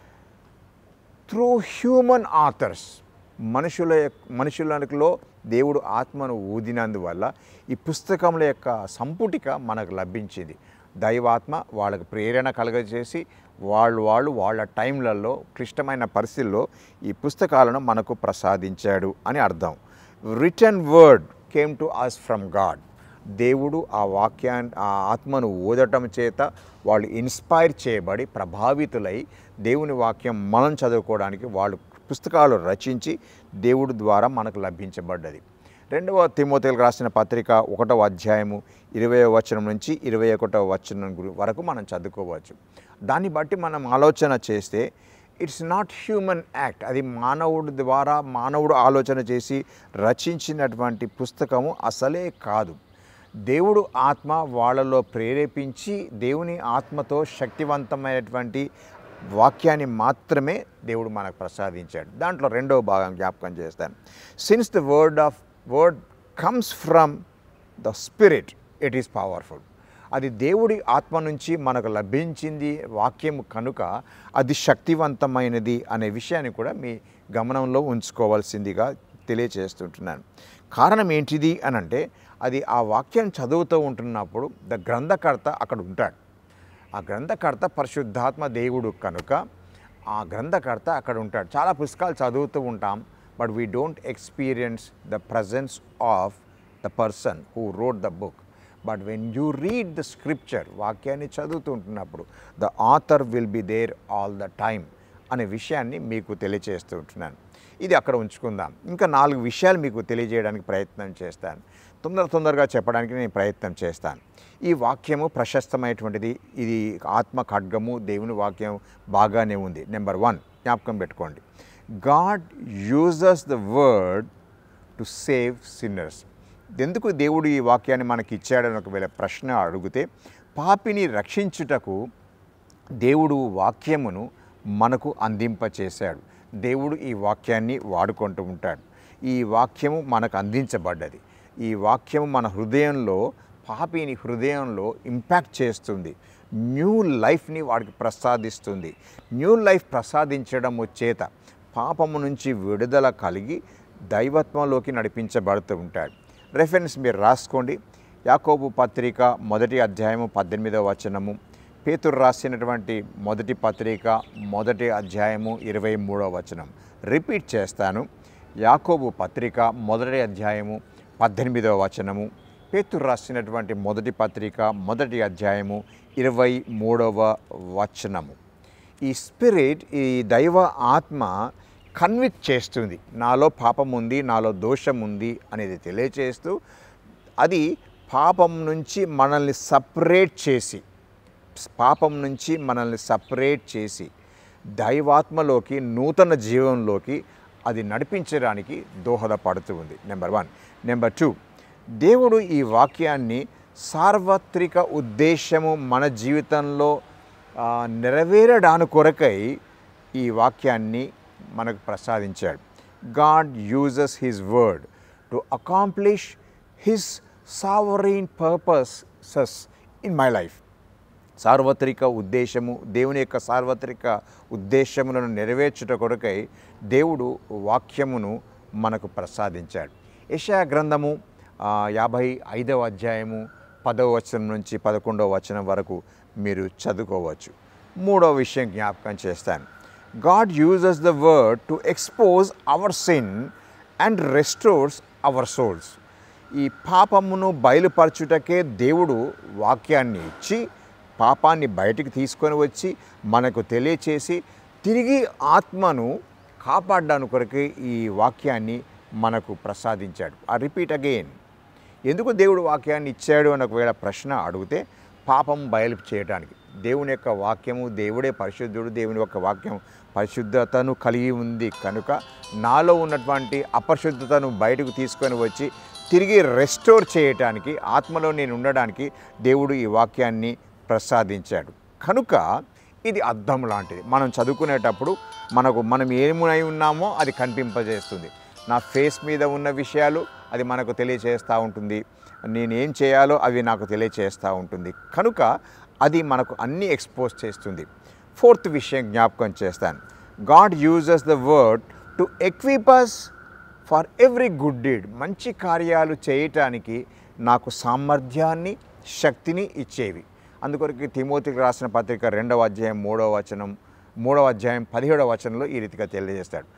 through human authors మనుషుల యొక్క- మనుషులలో దేవుడు ఆత్మను ఊదినందువల్ల ఈ పుస్తకముల యొక్క సంపుటిక మనకు లభించింది దైవాత్మ వాళ్ళకు ప్రేరణ కలగజేసి వాళ్ళు వాళ్ళు వాళ్ళ టైంలలో క్లిష్టమైన పరిస్థితుల్లో ఈ పుస్తకాలను మనకు ప్రసాదించాడు అని అర్థం written word came to us from God దేవుడు ఆ వాక్యాన్ని ఆ ఆత్మను ఊదటం చేత వాళ్ళు ఇన్స్పైర్ చేయబడి ప్రభావితులై దేవుని వాక్యం మనం చదువుకోవడానికి వాళ్ళు పుస్తకాలు రచించి దేవుడి ద్వారా మనకు లభించబడ్డది రెండవ తిమోతేలకు రాసిన పత్రిక ఒకటవ అధ్యాయము ఇరవై వచనం నుంచి ఇరవై ఒకటవ వచనం గురి- వరకు మనం చదువుకోవచ్చు దాన్ని బట్టి మనం ఆలోచన చేస్తే ఇట్స్ నాట్ హ్యూమన్ యాక్ట్ అది మానవుడి ద్వారా మానవుడు ఆలోచన చేసి రచించినటువంటి పుస్తకము అసలే కాదు దేవుడు ఆత్మ వాళ్ళలో ప్రేరేపించి దేవుని ఆత్మతో శక్తివంతమైనటువంటి వాక్యాన్ని మాత్రమే దేవుడు మనకు ప్రసాదించాడు దాంట్లో రెండవ భాగం జ్ఞాపకం చేస్తాను since the word of word comes from the spirit it is powerful అది దేవుడి ఆత్మ నుంచి మనకు లభించింది వాక్యం కనుక అది శక్తివంతమైనది అనే విషయాన్ని కూడా మీ గమనంలో ఉంచుకోవాల్సిందిగా తెలియచేస్తుంటున్నాను కారణం ఏంటిది అని అంటే అది ఆ వాక్యం చదువుతూ ఉంటున్నప్పుడు ద గ్రంథకర్త అక్కడ ఉంటాడు ఆ గ్రంథకర్త పరిశుద్ధాత్మ దేవుడు కనుక ఆ గ్రంథకర్త అక్కడ ఉంటాడు చాలా పుస్తకాలు చదువుతూ ఉంటాం but we don't experience the presence of the person who wrote the book but when you read the scripture వాక్యాన్ని చదువుతుంటున్నప్పుడు the author will be there all the time అనే విషయాన్ని మీకు తెలియచేస్తూ ఉంటున్నాను ఇది అక్కడ ఉంచుకుందాం ఇంకా నాలుగు విషయాలు మీకు తెలియజేయడానికి ప్రయత్నం చేస్తాను తొందర తొందరగా చెప్పడానికి నేను ప్రయత్నం చేస్తాను ఈ వాక్యము ప్రశస్తమైనటువంటిది ఇది ఆత్మ ఖడ్గము దేవుని వాక్యం బాగానే ఉంది నెంబర్ వన్ జ్ఞాపకం పెట్టుకోండి God uses the word to save sinners ఎందుకు దేవుడు ఈ వాక్యాన్ని మనకి ఇచ్చాడని ఒకవేళ ప్రశ్న అడిగితే పాపిని రక్షించుటకు దేవుడు వాక్యమును మనకు అందింపచేశాడు దేవుడు ఈ వాక్యాన్ని వాడుకుంటూ ఉంటాడు ఈ వాక్యము మనకు అందించబడ్డది ఈ వాక్యము మన హృదయంలో పాపిని హృదయంలో ఇంపాక్ట్ చేస్తుంది న్యూ లైఫ్ని వాడికి ప్రసాదిస్తుంది న్యూ లైఫ్ ప్రసాదించడం చేత పాపము నుంచి విడుదల కలిగి దైవత్వంలోకి నడిపించబడుతూ ఉంటాడు రెఫరెన్స్ మీరు రాసుకోండి యాకోబు పత్రిక మొదటి అధ్యాయము పద్దెనిమిదవ వచనము పేతురు రాసినటువంటి మొదటి పత్రిక మొదటి అధ్యాయము ఇరవై మూడవ వచనం రిపీట్ చేస్తాను యాకోబు పత్రిక మొదటి అధ్యాయము పద్దెనిమిదవ వచనము పేతురు రాసినటువంటి మొదటి పత్రిక మొదటి అధ్యాయము ఇరవై మూడవ వచనము ఈ స్పిరిట్ ఈ దైవ ఆత్మ కన్విక్ట్ చేస్తుంది నాలో పాపం ఉంది నాలో దోషం ఉంది అనేది తెలియచేస్తూ అది పాపం నుంచి మనల్ని సపరేట్ చేసి పాపం నుంచి మనల్ని సపరేట్ చేసి దైవాత్మలోకి నూతన జీవంలోకి అది నడిపించడానికి దోహదపడుతూ ఉంది నెంబర్ వన్ నెంబర్ టూ దేవుడు ఈ వాక్యాన్ని సార్వత్రిక ఉద్దేశము మన జీవితంలో ఆ, నెరవేరడాని కొరకై ఈ వాక్యాన్ని మనకు ప్రసాదించాడు God uses his word to accomplish his sovereign purposes in my life సార్వత్రిక ఉద్దేశము దేవుని యొక్క సార్వత్రిక ఉద్దేశములను నెరవేర్చుట కొరకై దేవుడు వాక్యమును మనకు ప్రసాదించాడు యెషయా గ్రంథము ఆ, యాభై ఐదవ అధ్యాయము పదవ వచనం నుంచి పదకొండవ వచనం వరకు మీరు చదువుకోవచ్చు మూడవ విషయం జ్ఞాపకం చేస్తాను God uses the word to expose our sin and restores our souls ఈ పాపమును బయలుపరచుటకే దేవుడు వాక్యాన్ని ఇచ్చి పాపాన్ని బయటికి తీసుకొని వచ్చి మనకు తెలియచేసి తిరిగి ఆత్మను కాపాడడానికి కొరకే ఈ వాక్యాన్ని మనకు ప్రసాదించాడు ఆ రిపీట్ అగైన్ ఎందుకు దేవుడు వాక్యాన్ని ఇచ్చాడు అని ఒకవేళ ప్రశ్న అడిగితే పాపం బయలు చేయడానికి దేవుని యొక్క వాక్యము దేవుడే పరిశుద్ధుడు దేవుని యొక్క వాక్యం పరిశుద్ధతను కలిగి ఉంది కనుక నాలో ఉన్నటువంటి అపరిశుద్ధతను బయటకు తీసుకొని వచ్చి తిరిగి రెస్టోర్ చేయటానికి ఆత్మలో నేను ఉండడానికి దేవుడు ఈ వాక్యాన్ని ప్రసాదించాడు కనుక ఇది అద్దం లాంటిది మనం చదువుకునేటప్పుడు మనకు మనం ఏమునై ఉన్నామో అది కనిపింపజేస్తుంది నా ఫేస్ మీద ఉన్న విషయాలు అది మనకు తెలియచేస్తూ ఉంటుంది నేను ఏం చేయాలో అవి నాకు తెలియచేస్తూ ఉంటుంది కనుక అది మనకు అన్నీ ఎక్స్పోజ్ చేస్తుంది ఫోర్త్ విషయం జ్ఞాపకం చేస్తాను God uses the word to equips for every good deed మంచి కార్యాలు చేయటానికి నాకు సామర్థ్యాన్ని శక్తిని ఇచ్చేవి అందుకొరకు తిమోతికి రాసిన పత్రిక రెండవ అధ్యాయం మూడవ వచనం మూడవ అధ్యాయం పదిహేడవ వచనంలో ఈ రీతిగా తెలియజేస్తాడు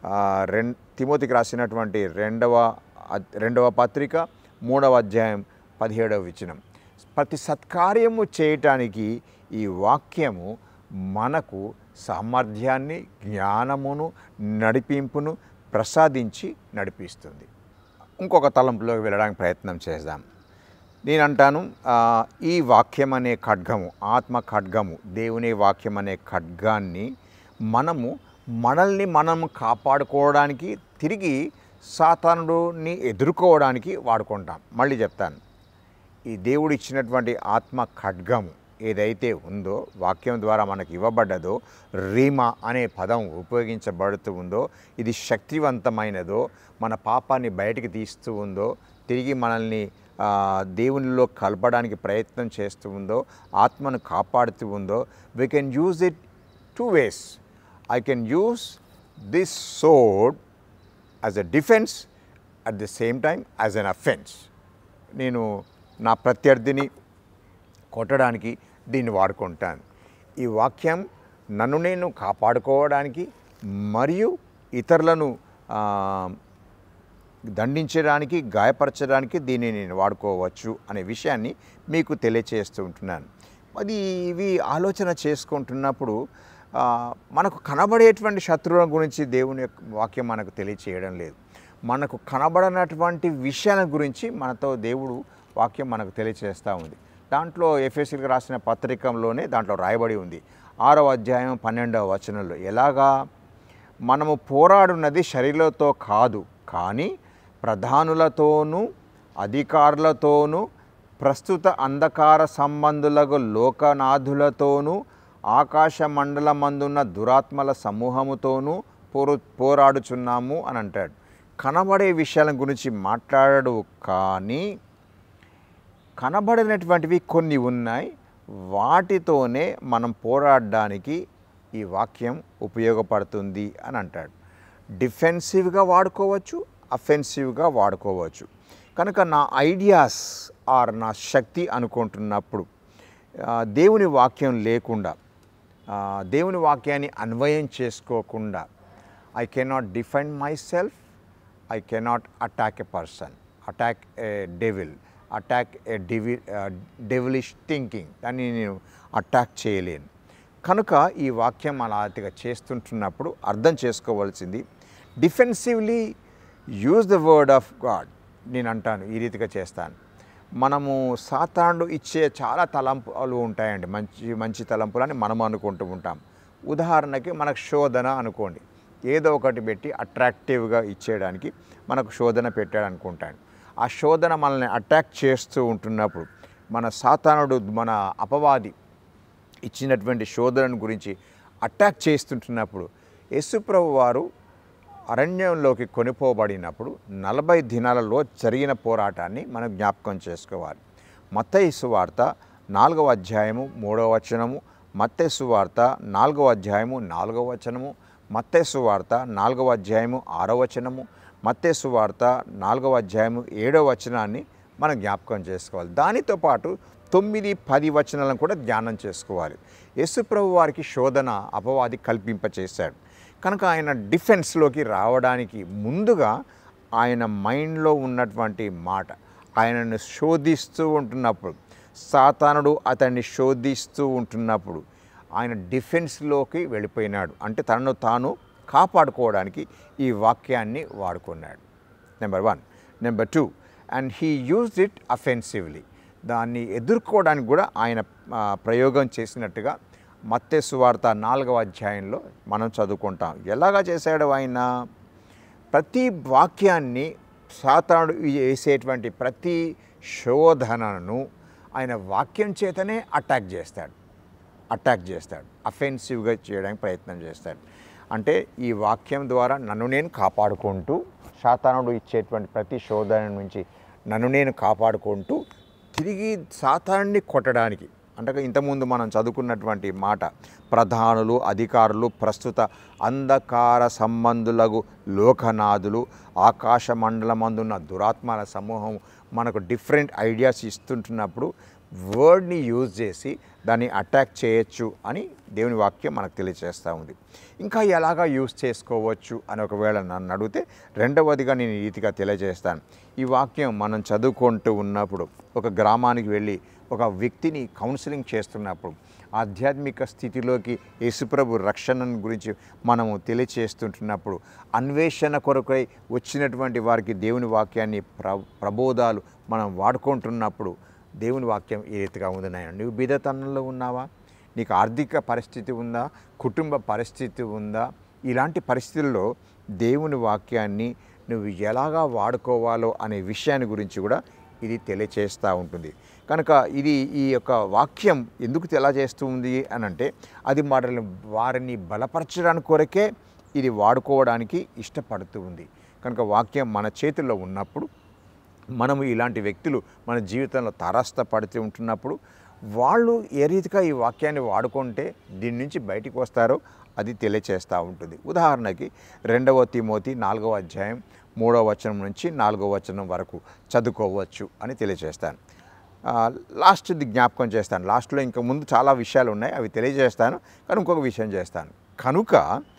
రెం తిమోతికి రాసినటువంటి రెండవ అద్- రెండవ పత్రిక మూడవ అధ్యాయం పదిహేడవ వచనం ప్రతి సత్కార్యము చేయటానికి ఈ వాక్యము మనకు సామర్థ్యాన్ని జ్ఞానమును నడిపింపును ప్రసాదించి నడిపిస్తుంది ఇంకొక తలంపులోకి వెళ్ళడానికి ప్రయత్నం చేద్దాం నేను అంటాను ఆ, ఈ వాక్యం అనే ఖడ్గము ఆత్మ ఖడ్గము దేవుని వాక్యం అనే ఖడ్గాన్ని మనము మనల్ని మనం కాపాడుకోవడానికి తిరిగి సాతానుడిని ఎదుర్కోవడానికి వాడుకుంటాం మళ్ళీ చెప్తాను ఈ దేవుడు ఇచ్చినటువంటి ఆత్మ ఖడ్గము ఏదైతే ఉందో వాక్యం ద్వారా మనకు ఇవ్వబడ్డదో రీమా అనే పదం ఉపయోగించబడుతూ ఉందో ఇది శక్తివంతమైనదో మన పాపాన్ని బయటికి తీస్తూ ఉందో తిరిగి మనల్ని ఆ, దేవునిలో కలపడానికి ప్రయత్నం చేస్తూ ఉందో ఆత్మను కాపాడుతూ ఉందో we can use it two ways I can use this sword as a defence at the same time as an offence నేను నా ప్రత్యర్థిని కొట్టడానికి దీన్ని వాడుకుంటాను ఈ వాక్యం నన్ను నేను కాపాడుకోవడానికి మరియు ఇతరులను ఆ, దండించడానికి గాయపరచడానికి దీన్ని నేను వాడుకోవచ్చు అనే విషయాన్ని మీకు తెలియచేస్తూ ఉంటున్నాను అది ఇవి ఆలోచన చేసుకుంటున్నప్పుడు ఆ, మనకు కనబడేటువంటి శత్రువుల గురించి దేవుని యొక్క వాక్యం మనకు తెలియచేయడం లేదు మనకు కనబడనటువంటి విషయాల గురించి మనతో దేవుడు వాక్యం మనకు తెలియచేస్తూ ఉంది దాంట్లో ఎఫ్ఎస్సీకి రాసిన పత్రికంలోనే దాంట్లో రాయబడి ఉంది ఆరో అధ్యాయం పన్నెండవ వచనంలో ఎలాగా మనము పోరాడున్నది శరీరంతో కాదు కానీ ప్రధానులతోనూ అధికారులతోనూ ప్రస్తుత అంధకార సంబంధులకు లోకనాథులతోనూ ఆకాశ మండలమందున్న దురాత్మల సమూహముతోనూ పోరు పోరాడుచున్నాము అని అంటాడు కనబడే విషయాల గురించి మాట్లాడడు కానీ కనబడినటువంటివి కొన్ని ఉన్నాయి వాటితోనే మనం పోరాడడానికి ఈ వాక్యం ఉపయోగపడుతుంది అని అంటాడు డిఫెన్సివ్గా వాడుకోవచ్చు అఫెన్సివ్గా వాడుకోవచ్చు కనుక నా ఐడియాస్ ఆర్ నా శక్తి అనుకుంటున్నప్పుడు ఆ, దేవుని వాక్యం లేకుండా ఆ, దేవుని వాక్యాన్ని అన్వయం చేసుకోకుండా I cannot define myself I cannot attack a person attack a devil attack a డివి డెవిలిష్ థింకింగ్ దాన్ని నేను అటాక్ చేయలేను కనుక ఈ వాక్యం అలాంటిగా చేస్తుంటున్నప్పుడు అర్థం చేసుకోవాల్సింది defensively use the word of God నేను అంటాను ఈ రీతిగా చేస్తాను మనము సాతానుడు ఇచ్చే చాలా తలంపులు ఉంటాయండి మంచి మంచి తలంపులు అని మనం అనుకుంటూ ఉంటాం ఉదాహరణకి మనకు శోధన అనుకోండి ఏదో ఒకటి పెట్టి అట్రాక్టివ్గా ఇచ్చేయడానికి మనకు శోధన పెట్టాడు అనుకుంటాను ఆ శోధన మనల్ని అటాక్ చేస్తూ ఉంటున్నప్పుడు మన సాతానుడు మన అపవాది ఇచ్చినటువంటి శోధనను గురించి అటాక్ చేస్తుంటున్నప్పుడు యేసుప్రభు వారు అరణ్యంలోకి కొనిపోబడినప్పుడు నలభై దినాలలో జరిగిన పోరాటాన్ని మనం జ్ఞాపకం చేసుకోవాలి మత్తయి సువార్త నాలుగవ అధ్యాయము మూడవ వచనము మత్తయి సువార్త నాలుగవ అధ్యాయము నాలుగవ వచనము మత్తయి సువార్త నాలుగవ అధ్యాయము ఆరవ వచనము మత్తయి సువార్త నాలుగవ అధ్యాయము ఏడవ వచనాన్ని మనం జ్ఞాపకం చేసుకోవాలి దానితో పాటు తొమ్మిది పది వచనాలను కూడా ధ్యానం చేసుకోవాలి యేసుప్రభు వారికి శోధన అపవాది కల్పింపచేశాడు కనుక ఆయన డిఫెన్స్లోకి రావడానికి ముందుగా ఆయన మైండ్లో ఉన్నటువంటి మాట ఆయనను శోధిస్తూ ఉంటున్నప్పుడు సాతానుడు అతన్ని శోధిస్తూ ఉంటున్నప్పుడు ఆయన డిఫెన్స్లోకి వెళ్ళిపోయినాడు అంటే తనను తాను కాపాడుకోవడానికి ఈ వాక్యాన్ని వాడుకున్నాడు number one number two and he used it offensively దాన్ని ఎదుర్కోవడానికి కూడా ఆయన ఆ, ప్రయోగం చేసినట్టుగా మత్తే సువార్త నాలుగవ అధ్యాయంలో మనం చదువుకుంటాం ఎలాగా చేశాడు ఆయన ప్రతి వాక్యాన్ని సాతానుడు వేసేటువంటి ప్రతి శోధనను ఆయన వాక్యం చేతనే అటాక్ చేస్తాడు అటాక్ చేస్తాడు అఫెన్సివ్గా చేయడానికి ప్రయత్నం చేస్తాడు అంటే ఈ వాక్యం ద్వారా నన్ను నేను కాపాడుకుంటూ సాతానుడు ఇచ్చేటువంటి ప్రతి శోధన నుంచి నన్ను నేను కాపాడుకుంటూ తిరిగి సాతాన్ని కొట్టడానికి అంటే ఇంతకుముందు మనం చదువుకున్నటువంటి మాట ప్రధానులు అధికారులు ప్రస్తుత అంధకార సంబంధులకు లోకనాథులు ఆకాశ మండలమందున్న దురాత్మల సమూహం మనకు డిఫరెంట్ ఐడియాస్ ఇస్తుంటున్నప్పుడు వర్డ్ని యూజ్ చేసి దాన్ని అటాక్ చేయొచ్చు అని దేవుని వాక్యం మనకు తెలియజేస్తూ ఉంది ఇంకా ఎలాగా యూజ్ చేసుకోవచ్చు అని ఒకవేళ నన్ను అడిగితే రెండవదిగా నేను ఈ రీతిగా తెలియజేస్తాను ఈ వాక్యం మనం చదువుకుంటూ ఉన్నప్పుడు ఒక గ్రామానికి వెళ్ళి ఒక వ్యక్తిని కౌన్సిలింగ్ చేస్తున్నప్పుడు ఆధ్యాత్మిక స్థితిలోకి యేసుప్రభు రక్షణను గురించి మనము తెలియచేస్తుంటున్నప్పుడు అన్వేషణ కొరకై వచ్చినటువంటి వారికి దేవుని వాక్యాన్ని ప్ర ప్రబోధాలు మనం వాడుకుంటున్నప్పుడు దేవుని వాక్యం ఏ రీతిగా ఉంది నాయన నువ్వు బీదతనంలో ఉన్నావా నీకు ఆర్థిక పరిస్థితి ఉందా కుటుంబ పరిస్థితి ఉందా ఇలాంటి పరిస్థితుల్లో దేవుని వాక్యాన్ని నువ్వు ఎలాగా వాడుకోవాలో అనే విషయాన్ని గురించి కూడా ఇది తెలియచేస్తూ ఉంటుంది కనుక ఇది ఈ యొక్క వాక్యం ఎందుకు తెలియజేస్తుంది అని అంటే అది వారిని వారిని బలపరచడానికి కొరకే ఇది వాడుకోవడానికి ఇష్టపడుతూ ఉంది కనుక వాక్యం మన చేతుల్లో ఉన్నప్పుడు మనము ఇలాంటి వ్యక్తులు మన జీవితంలో తారాస్థపడుతూ ఉంటున్నప్పుడు వాళ్ళు ఏ రీతిగా ఈ వాక్యాన్ని వాడుకుంటే దీని నుంచి బయటికి వస్తారో అది తెలియచేస్తూ ఉంటుంది ఉదాహరణకి రెండవ తిమోతి నాలుగవ అధ్యాయం మూడవ వచనం నుంచి నాలుగవ వచనం వరకు చదువుకోవచ్చు అని తెలియజేస్తాను ఆ, లాస్ట్ది జ్ఞాపకం చేస్తాను లాస్ట్లో ఇంకా ముందు చాలా విషయాలు ఉన్నాయి అవి తెలియజేస్తాను కానీ ఇంకొక విషయం చేస్తాను కనుక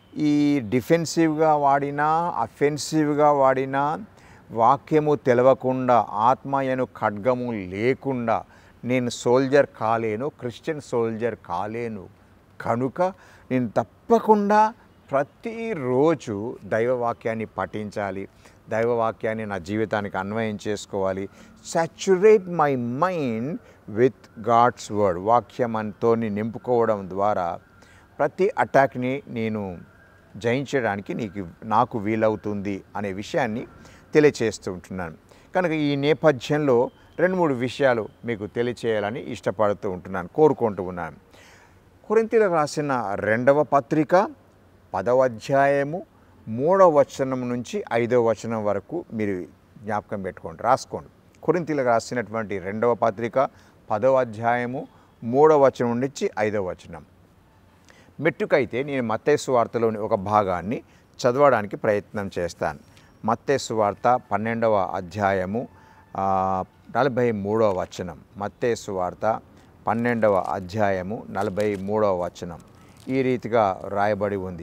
ఈ డిఫెన్సివ్గా వాడినా అఫెన్సివ్గా వాడినా వాక్యము తెలవకుండా ఆత్మయను ఖడ్గము లేకుండా నేను సోల్జర్ కాలేను క్రిస్టియన్ సోల్జర్ కాలేను కనుక నేను తప్పకుండా ప్రతిరోజు దైవవాక్యాన్ని పఠించాలి దైవవాక్యాన్ని నా జీవితానికి అన్వయం చేసుకోవాలి saturate my mind with God's word వాక్యమంతో నింపుకోవడం ద్వారా ప్రతి అటాక్ని నేను జయించడానికి నీకు నాకు వీలవుతుంది అనే విషయాన్ని తెలియచేస్తూ ఉంటున్నాను కనుక ఈ నేపథ్యంలో రెండు మూడు విషయాలు మీకు తెలియచేయాలని ఇష్టపడుతూ ఉంటున్నాను కోరుకుంటూ ఉన్నాను కొరింతీలకు రాసిన రెండవ పత్రిక పదవ అధ్యాయము మూడవ వచనం నుంచి ఐదవ వచనం వరకు మీరు జ్ఞాపకం పెట్టుకోండి రాసుకోండి కొరింతీలకు రాసినటువంటి రెండవ పత్రిక పదవ అధ్యాయము మూడవ వచనం నుంచి ఐదవ వచనం మెట్టుకైతే నేను మత్తేసు వార్తలోని ఒక భాగాన్ని చదవడానికి ప్రయత్నం చేస్తాను మత్తేసు వార్త పన్నెండవ అధ్యాయము ఆ, నలభై మూడవ వచనం మత్తేసు వార్త పన్నెండవ అధ్యాయము నలభై మూడవ వచనం ఈ రీతిగా రాయబడి ఉంది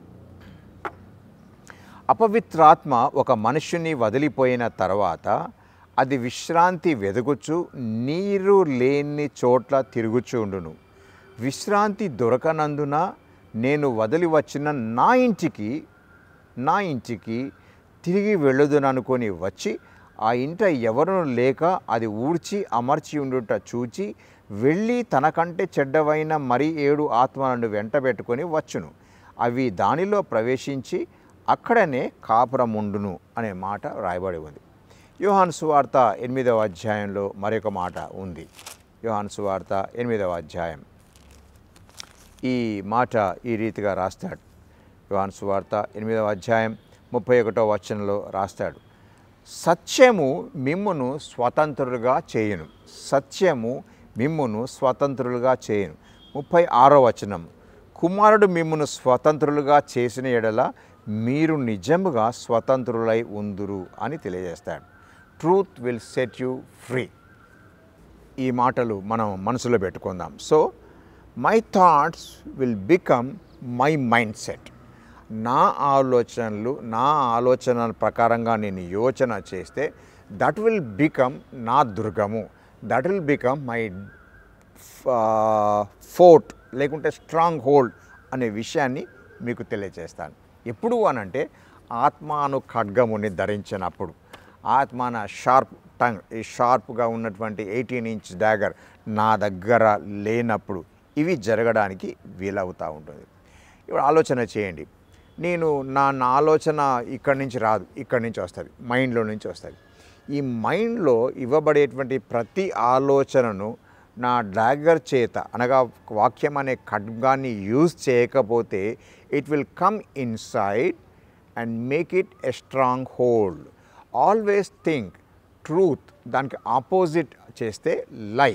అపవిత్రాత్మ ఒక మనుష్యుని వదిలిపోయిన తర్వాత అది విశ్రాంతి వెదుగుచు నీరు లేని చోట్ల తిరుగుచుండును విశ్రాంతి దొరకనందున నేను వదిలి వచ్చిన నా ఇంటికి నా ఇంటికి తిరిగి వెళ్ళదుననుకొని వచ్చి ఆ ఇంట ఎవరును లేక అది ఊడ్చి అమర్చి ఉండుట చూచి వెళ్ళి తనకంటే చెడ్డవైన మరి ఏడు ఆత్మలను వెంటబెట్టుకొని వచ్చును అవి దానిలో ప్రవేశించి అక్కడనే కాపురముండును అనే మాట రాయబడి ఉంది యోహాను సువార్త ఎనిమిదవ అధ్యాయంలో మరొక మాట ఉంది యోహాను సువార్త ఎనిమిదవ అధ్యాయం ఈ మాట ఈ రీతిగా రాస్తాడు యోహాను సువార్త ఎనిమిదవ అధ్యాయం ముప్పై ఒకటో వచనంలో రాస్తాడు సత్యము మిమ్మును స్వతంత్రులుగా చేయును సత్యము మిమ్మును స్వతంత్రులుగా చేయును ముప్పై ఆరో వచనం కుమారుడు మిమ్మును స్వతంత్రులుగా చేసిన ఎడల మీరు నిజముగా స్వతంత్రులై ఉందురు అని తెలియజేస్తాడు truth will set you free ఈ మాటలు మనం మనసులో పెట్టుకుందాం so my thoughts will become my mindset నా ఆలోచనలు నా ఆలోచనల ప్రకారంగా నేను యోచన చేస్తే దట్ విల్ బికమ్ నా దుర్గము that will become my fort లేకుంటే స్ట్రాంగ్ హోల్డ్ అనే విషయాన్ని మీకు తెలియజేస్తాను ఎప్పుడు అనంటే ఆత్మాను ఖడ్గముని ధరించినప్పుడు ఆత్మాన షార్ప్ టంగ్ ఈ షార్ప్గా ఉన్నటువంటి ఎయిటీన్ ఇంచ్ డాగర్ నా దగ్గర లేనప్పుడు ఇవి జరగడానికి వీలవుతూ ఉంటుంది ఇప్పుడు ఆలోచన చేయండి నేను నా నా ఆలోచన ఇక్కడి నుంచి రాదు ఇక్కడి నుంచి వస్తుంది మైండ్లో నుంచి వస్తుంది ఈ మైండ్లో ఇవ్వబడేటువంటి ప్రతి ఆలోచనను నా డాగర్ చేత అనగా వాక్యం అనే ఖడ్గాన్ని యూజ్ చేయకపోతే it will come inside and make it a stronghold always think truth దానికి ఆపోజిట్ చేస్తే లై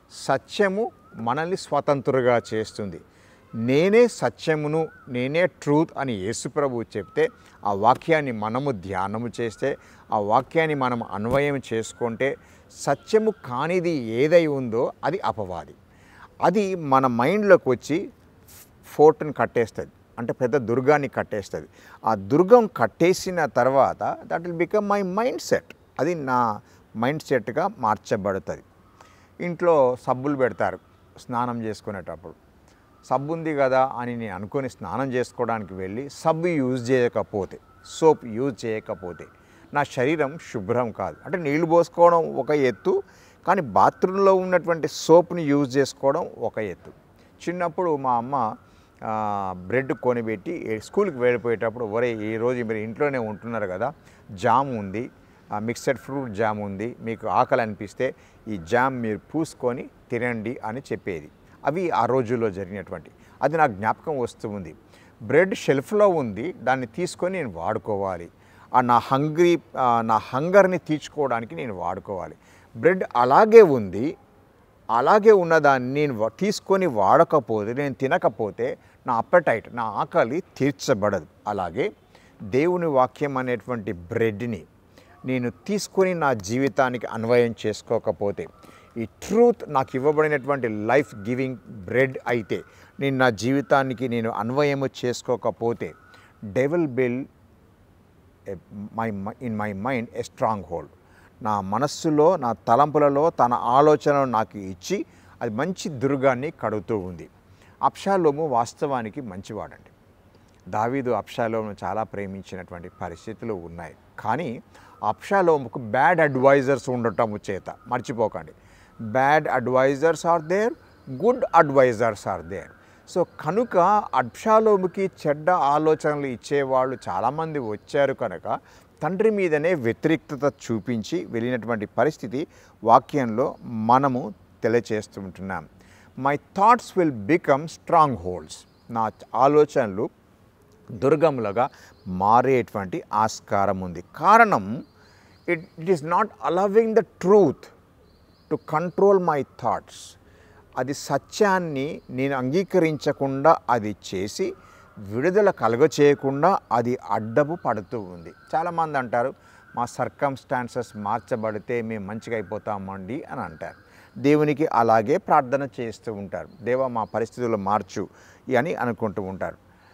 సత్యము మనల్ని స్వతంత్రుగా చేస్తుంది నేనే సత్యమును నేనే ట్రూత్ అని యేసుప్రభు చెప్తే ఆ వాక్యాన్ని మనము ధ్యానము చేస్తే ఆ వాక్యాన్ని మనం అన్వయం చేసుకుంటే సత్యము కానిది ఏదై ఉందో అది అపవాది అది మన మైండ్లోకి వచ్చి ఫోర్ట్ని కట్టేస్తుంది అంటే పెద్ద దుర్గాన్ని కట్టేస్తుంది ఆ దుర్గం కట్టేసిన తర్వాత that will become my mindset అది నా మైండ్ సెట్గా మార్చబడుతుంది ఇంట్లో సబ్బులు పెడతారు స్నానం చేసుకునేటప్పుడు సబ్బు ఉంది కదా అని నేను అనుకొని స్నానం చేసుకోవడానికి వెళ్ళి సబ్బు యూజ్ చేయకపోతే సోప్ యూజ్ చేయకపోతే నా శరీరం శుభ్రం కాదు అంటే నీళ్లు పోసుకోవడం ఒక ఎత్తు కానీ బాత్రూంలో ఉన్నటువంటి సోప్ని యూజ్ చేసుకోవడం ఒక ఎత్తు చిన్నప్పుడు మా అమ్మ ఆ, బ్రెడ్ కొనిపెట్టి ఏ- స్కూల్కి వెళ్ళిపోయేటప్పుడు ఒరే ఈ రోజు మీరు ఇంట్లోనే ఉంటున్నారు కదా జామ్ ఉంది ఆ మిక్సడ్ ఫ్రూట్ జామ్ ఉంది మీకు ఆకలి అనిపిస్తే ఈ జామ్ మీరు పూసుకొని తినండి అని చెప్పేది అవి ఆ రోజుల్లో జరిగినటువంటి అది నాకు జ్ఞాపకం వస్తూ ఉంది బ్రెడ్ షెల్ఫ్లో ఉంది దాన్ని తీసుకొని నేను వాడుకోవాలి ఆ నా హంగ్రీ ఆ నా హంగర్ని తీర్చుకోవడానికి నేను వాడుకోవాలి బ్రెడ్ అలాగే ఉంది అలాగే ఉన్నదాన్ని నేను వ- తీసుకొని వాడకపోతే నేను తినకపోతే నా అప్పటైట్ నా ఆకలి తీర్చబడదు అలాగే దేవుని వాక్యం అనేటువంటి బ్రెడ్ని నేను తీసుకొని నా జీవితానికి అన్వయం చేసుకోకపోతే ఈ ట్రూత్ నాకు ఇవ్వబడినటువంటి లైఫ్ గివింగ్ బ్రెడ్ అయితే నేను నా జీవితానికి నేను అన్వయము చేసుకోకపోతే devil build my in my mind a stronghold నా మనస్సులో నా తలంపులలో తన ఆలోచనలు నాకు ఇచ్చి అది మంచి దుర్గాన్ని కడుగుతూ ఉంది అప్షాలోము వాస్తవానికి మంచివాడండి దావీదు అప్షాలోమును చాలా ప్రేమించినటువంటి పరిస్థితులు ఉన్నాయి కానీ అప్షాలోముకు బ్యాడ్ అడ్వైజర్స్ ఉండటం చేత మర్చిపోకండి bad advisers are there good advisers are there so కనుక అబ్షాలోముకి చెడ్డ ఆలోచనలు ఇచ్చేవాళ్ళు చాలామంది వచ్చారు కనుక తండ్రి మీదనే వ్యతిరేక్తత చూపించి వెళ్ళినటువంటి పరిస్థితి వాక్యంలో మనము తెలియచేస్తుంటున్నాం my thoughts will become strongholds నా ఆలోచనలు దుర్గములుగా మారేటువంటి ఆస్కారం ఉంది కారణం it it is not allowing the truth to control my thoughts అది సత్యాన్ని నేను అంగీకరించకుండా అది చేసి విడుదల కలుగ చేయకుండా అది అడ్డపు పడుతూ ఉంది చాలామంది అంటారు మా సర్కమ్స్టాన్సెస్ మార్చబడితే మేము మంచిగా అయిపోతామండి అని అంటారు దేవునికి అలాగే ప్రార్థన చేస్తూ ఉంటారు దేవ మా పరిస్థితులు మార్చు అని అనుకుంటూ ఉంటారు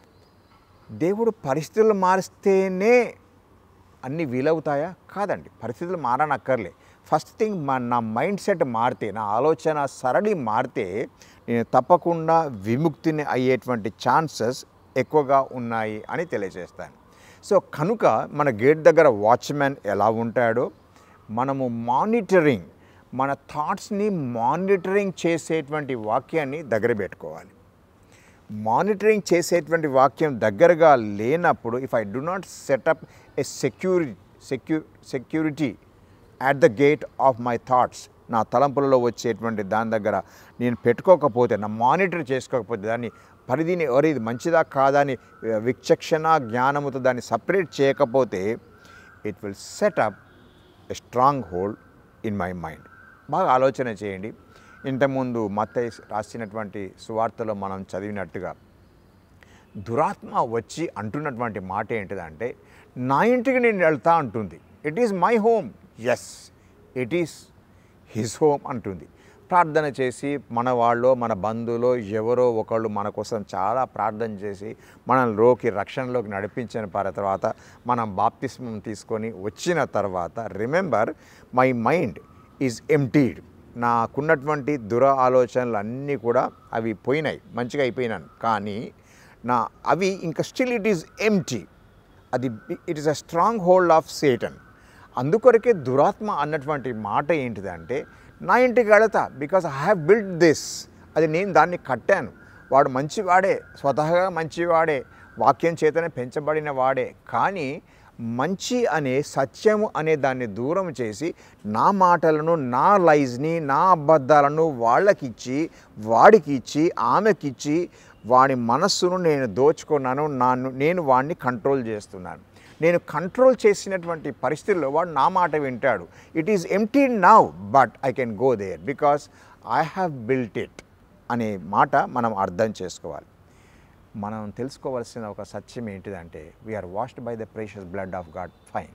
దేవుడు పరిస్థితులు మారిస్తేనే అన్నీ వీలవుతాయా కాదండి పరిస్థితులు మారనక్కర్లే ఫస్ట్ థింగ్ మా నా మైండ్ సెట్ మారితే నా ఆలోచన సరళి మారితే నేను తప్పకుండా విముక్తిని అయ్యేటువంటి ఛాన్సెస్ ఎక్కువగా ఉన్నాయి అని తెలియజేస్తాను సో కనుక మన గేట్ దగ్గర వాచ్మెన్ ఎలా ఉంటాడో మనము మానిటరింగ్ మన థాట్స్ని మానిటరింగ్ చేసేటువంటి వాక్యాన్ని దగ్గర పెట్టుకోవాలి మానిటరింగ్ చేసేటువంటి వాక్యం దగ్గరగా లేనప్పుడు if I do not set up a సెక్యూరి సెక్యూ security at the gate of my thoughts నా తలంపులలో వచ్చేటువంటి దాని దగ్గర నేను పెట్టుకోకపోతే నా మానిటర్ చేసుకోకపోతే దాన్ని పరిధిని ఎవరు ఇది మంచిదా కాదా అని విచక్షణ జ్ఞానముతో దాన్ని సపరేట్ చేయకపోతే it will set up a stronghold in my mind బాగా ఆలోచన చేయండి ఇంతకుముందు మత్తయి రాసినటువంటి సువార్తలో మనం చదివినట్టుగా దురాత్మ వచ్చి అంటున్నటువంటి మాట ఏంటిదంటే నా ఇంటికి నేను వెళ్తా అంటుంది it is my home yes it is his home అంటుంది ప్రార్థన చేసి మన వాళ్ళు మన బంధువులో ఎవరో ఒకళ్ళు మన కోసం చాలా ప్రార్థన చేసి మనలోకి రక్షణలోకి నడిపించిన పర తర్వాత మనం బాప్తిస్మం తీసుకొని వచ్చిన తర్వాత remember my mind is emptied నాకున్నటువంటి దుర ఆలోచనలు అన్నీ కూడా అవి పోయినాయి మంచిగా అయిపోయినాను కానీ నా అవి ఇంకా స్టిల్ ఇట్ ఈస్ ఎంటీ అది it is a stronghold of Satan అందుకొరకే దురాత్మ అన్నటువంటి మాట ఏంటిదంటే నా ఇంటికి వెళతా because I have build this అది నేను దాన్ని కట్టాను వాడు మంచివాడే స్వతహాగా మంచివాడే వాక్యం చేతనే పెంచబడిన వాడే కానీ మంచి అనే సత్యము అనే దాన్ని దూరం చేసి నా మాటలను నా లైజ్ని నా అబద్ధాలను వాళ్ళకిచ్చి వాడికి ఇచ్చి ఆమెకిచ్చి వాడి మనస్సును నేను దోచుకున్నాను నాను నేను వాడిని కంట్రోల్ చేస్తున్నాను నేను కంట్రోల్ చేసినటువంటి పరిస్థితుల్లో వాడు నా మాట వింటాడు it is empty now but I can go there because I have built it అనే మాట మనం అర్థం చేసుకోవాలి మనం తెలుసుకోవాల్సిన ఒక సత్యం ఏంటిదంటే we are washed by the precious blood of God fine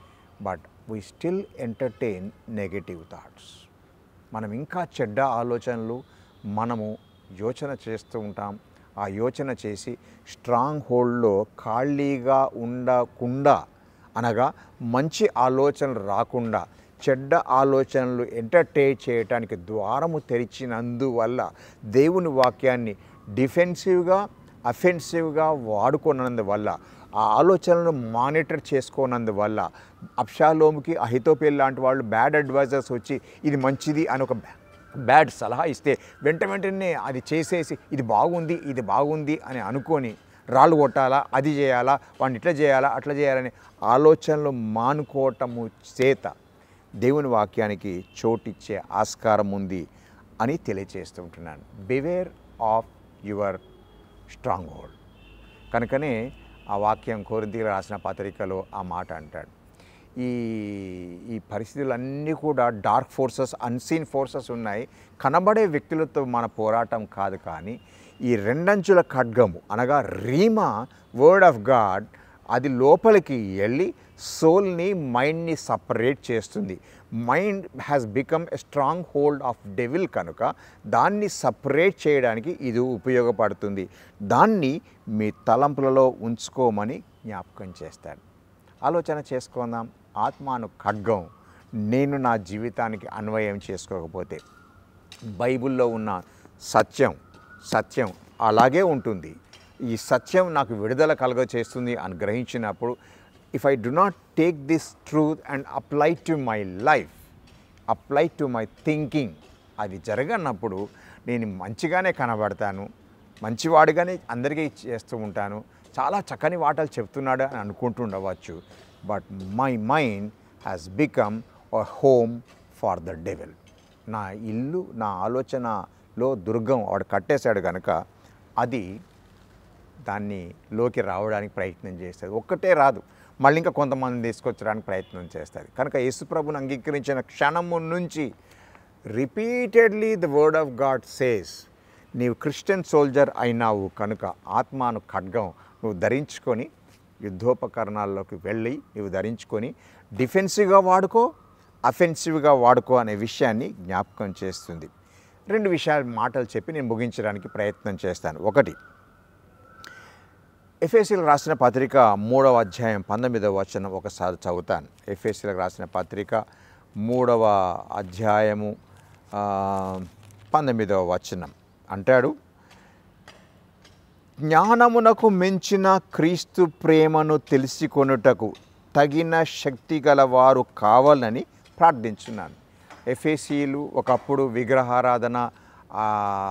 but we still entertain negative thoughts మనం ఇంకా చెడ్డ ఆలోచనలు మనము యోచన చేస్తూ ఉంటాం ఆ యోచన చేసి స్ట్రాంగ్ హోల్డ్లో ఖాళీగా ఉండకుండా అనగా మంచి ఆలోచనలు రాకుండా చెడ్డ ఆలోచనలు ఎంటర్టైన్ చేయటానికి ద్వారము తెరిచినందువల్ల దేవుని వాక్యాన్ని డిఫెన్సివ్గా అఫెన్సివ్గా వాడుకున్నందువల్ల ఆ ఆలోచనలను మానిటర్ చేసుకోనందువల్ల అప్షాలోముకి అహితోపేల్ లాంటి వాళ్ళు బ్యాడ్ అడ్వైజర్స్ వచ్చి ఇది మంచిది అని ఒక బ్యాడ్ సలహా ఇస్తే వెంట వెంటనే అది చేసేసి ఇది బాగుంది ఇది బాగుంది అని అనుకొని రాళ్ళు కొట్టాలా అది చేయాలా వాడిని ఇట్లా చేయాలా అట్లా చేయాలని ఆలోచనలు మానుకోవటము చేత దేవుని వాక్యానికి చోటిచ్చే ఆస్కారం ఉంది అని తెలియచేస్తుంటున్నాను beware of your stronghold కనుకనే ఆ వాక్యం కోరింతీలు రాసిన పత్రికలో ఆ మాట అంటాడు ఈ ఈ పరిస్థితులన్నీ కూడా డార్క్ ఫోర్సెస్ అన్సీన్ ఫోర్సెస్ ఉన్నాయి కనబడే వ్యక్తులతో మన పోరాటం కాదు కానీ ఈ రెండంచుల ఖడ్గము అనగా రీమా వర్డ్ ఆఫ్ గాడ్ అది లోపలికి వెళ్ళి సోల్ని మైండ్ని సపరేట్ చేస్తుంది mind has become a stronghold of devil కనుక దాన్ని సపరేట్ చేయడానికి ఇది ఉపయోగపడుతుంది దాన్ని మీ తలంపులలో ఉంచుకోమని జ్ఞాపకం చేస్తాడు ఆలోచన చేసుకుందాం ఆత్మాను ఖడ్గం నేను నా జీవితానికి అన్వయం చేసుకోకపోతే బైబిల్లో ఉన్న సత్యం సత్యం అలాగే ఉంటుంది ఈ సత్యం నాకు విడుదల కలుగ చేస్తుంది అని గ్రహించినప్పుడు if I do not take this truth and apply to my life apply to my thinking అది జరగనప్పుడు నేను మంచిగానే కనబడతాను మంచివాడిగానే అందరికీ చేస్తూ ఉంటాను చాలా చక్కని వాటలు చెప్తున్నాడు అని అనుకుంటుండవచ్చు but my mind has become a home for the devil నా ఇల్లు నా ఆలోచనలో దుర్గం వాడు కట్టేశాడు కనుక అది దాన్ని లోకి రావడానికి ప్రయత్నం చేస్తుంది ఒక్కటే రాదు మళ్ళీ ఇంకా కొంతమంది తీసుకొచ్చడానికి ప్రయత్నం చేస్తుంది కనుక యేసుప్రభుని అంగీకరించిన క్షణము నుంచి repeatedly the word of God says నీవు క్రిస్టియన్ సోల్జర్ అయినావు కనుక ఆత్మాను ఖడ్గం నువ్వు ధరించుకొని యుద్ధోపకరణాల్లోకి వెళ్ళి నువ్వు ధరించుకొని డిఫెన్సివ్గా వాడుకో అఫెన్సివ్గా వాడుకో అనే విషయాన్ని జ్ఞాపకం చేస్తుంది రెండు విషయాలు మాటలు చెప్పి నేను ముగించడానికి ప్రయత్నం చేస్తాను ఒకటి ఎఫ్ఎస్సీలకు రాసిన పత్రిక మూడవ అధ్యాయం పంతొమ్మిదవ వచనం ఒకసారి చదువుతాను ఎఫ్ఎస్సీలకు రాసిన పత్రిక మూడవ అధ్యాయము ఆ, పంతొమ్మిదవ వచనం అంటాడు జ్ఞానమునకు మించిన క్రీస్తు ప్రేమను తెలుసుకొనుటకు తగిన శక్తి గలవారు కావాలని ప్రార్థించున్నాను ఎఫ్ఎసీలు ఒకప్పుడు విగ్రహారాధన ఆ,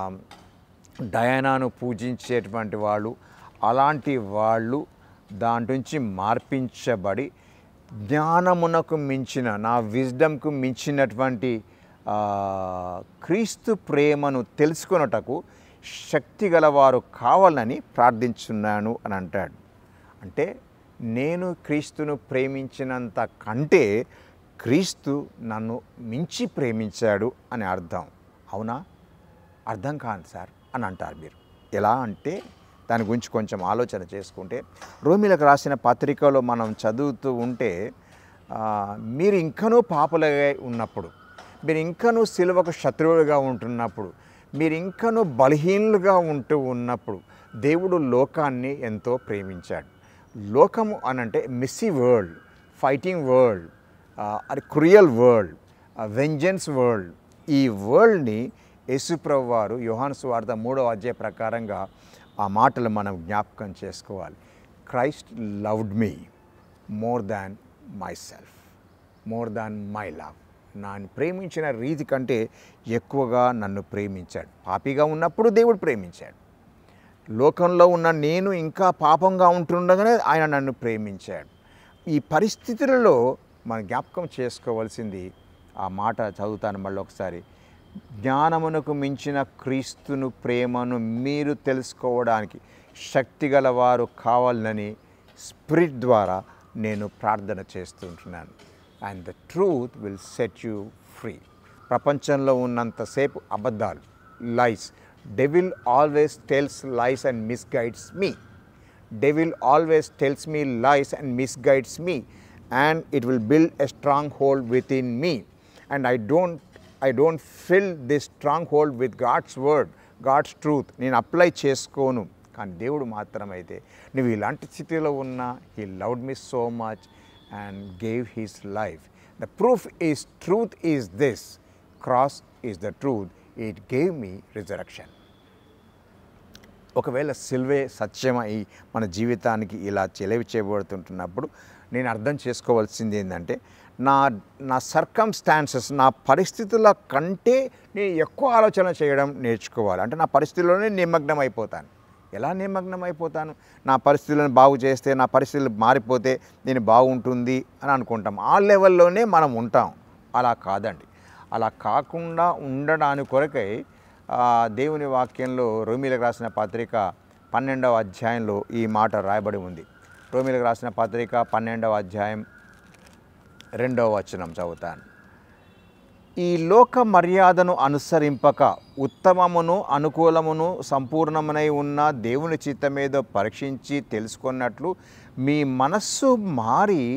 డయానాను పూజించేటువంటి వాళ్ళు అలాంటి వాళ్ళు దాంట్ నుంచి మార్పించబడి జ్ఞానమునకు మించిన నా విజ్డమ్కు మించినటువంటి ఆ, క్రీస్తు ప్రేమను తెలుసుకొనుటకు శక్తి గలవారు కావాలని ప్రార్థించున్నాను అని అంటాడు అంటే నేను క్రీస్తును ప్రేమించినంత కంటే క్రీస్తు నన్ను మించి ప్రేమించాడు అని అర్థం అవునా అర్థం కాదు సార్ అని అంటారు మీరు ఎలా అంటే దాని గురించి కొంచెం ఆలోచన చేసుకుంటే రోమిలకు రాసిన పత్రికలో మనం చదువుతూ ఉంటే ఆ, మీరు ఇంకనూ పాపులుగా ఉన్నప్పుడు మీరు ఇంకనూ సిలువకు శత్రువులుగా ఉంటున్నప్పుడు మీరు ఇంకనూ బలహీనులుగా ఉంటూ ఉన్నప్పుడు దేవుడు లోకాన్ని ఎంతో ప్రేమించాడు లోకము అనంటే మిస్సీ వరల్డ్ ఫైటింగ్ వరల్డ్ అది క్రియల్ వరల్డ్ వెంజన్స్ వరల్డ్ ఈ వరల్డ్ని యేసుప్రభు వారు యోహాను సువార్త మూడవ అధ్యాయ ప్రకారంగా ఆ మాటలు మనం జ్ఞాపకం చేసుకోవాలి Christ loved me more than myself more than my love నన్ను ప్రేమించిన రీతి కంటే ఎక్కువగా నన్ను ప్రేమించాడు పాపిగా ఉన్నప్పుడు దేవుడు ప్రేమించాడు లోకంలో ఉన్న నేను ఇంకా పాపంగా ఉంటుండగానే ఆయన నన్ను ప్రేమించాడు ఈ పరిస్థితులలో మనం జ్ఞాపకం చేసుకోవాల్సింది ఆ మాట చదువుతాను మళ్ళీ ఒకసారి జ్ఞానమునకు మించిన క్రీస్తును ప్రేమను మీరు తెలుసుకోవడానికి శక్తిగల వారు కావాలని స్పిరిట్ ద్వారా నేను ప్రార్థన చేస్తుంటున్నాను and the truth will set you free ప్రపంచంలో ఉన్నంతసేపు అబద్ధాలు lies devil always tells lies and misguides me devil always tells me lies and misguides me and it will build a stronghold within me and i don't i don't fill this stronghold with god's word god's truth నేను apply చేసుకోను కానీ దేవుడు మాత్రమైతే నువ్వు ఇలాంటి స్థితిలో ఉన్నా he loved me so much and gave his life the proof is truth is this cross is the truth it gave me resurrection ఒకవేళ సిల్వే సత్యమై మన జీవితానికి ఇలా చెలవి చేయబడుతుంటున్నప్పుడు నేను అర్థం చేసుకోవాల్సింది ఏంటంటే నా నా సర్కమ్స్టాన్సెస్ నా పరిస్థితుల కంటే నేను ఎక్కువ ఆలోచన చేయడం నేర్చుకోవాలి అంటే నా పరిస్థితుల్లోనే నిమగ్నం అయిపోతాను ఎలా నిమగ్నం అయిపోతాను నా పరిస్థితులను బాగు చేస్తే నా పరిస్థితులు మారిపోతే నేను బాగుంటుంది అని అనుకుంటాం ఆ లెవెల్లోనే మనం ఉంటాం అలా కాదండి అలా కాకుండా ఉండడానికి కొరకై ఆ, దేవుని వాక్యంలో రోమిలకు రాసిన పత్రిక పన్నెండవ అధ్యాయంలో ఈ మాట రాయబడి ఉంది రోమిలకు రాసిన పత్రిక పన్నెండవ అధ్యాయం రెండవ వచనం చదువుతాను ఈ లోక మర్యాదను అనుసరింపక ఉత్తమమును అనుకూలమును సంపూర్ణమునై ఉన్న దేవుని చిత్తమేదో పరీక్షించి తెలుసుకున్నట్లు మీ మనస్సు మారి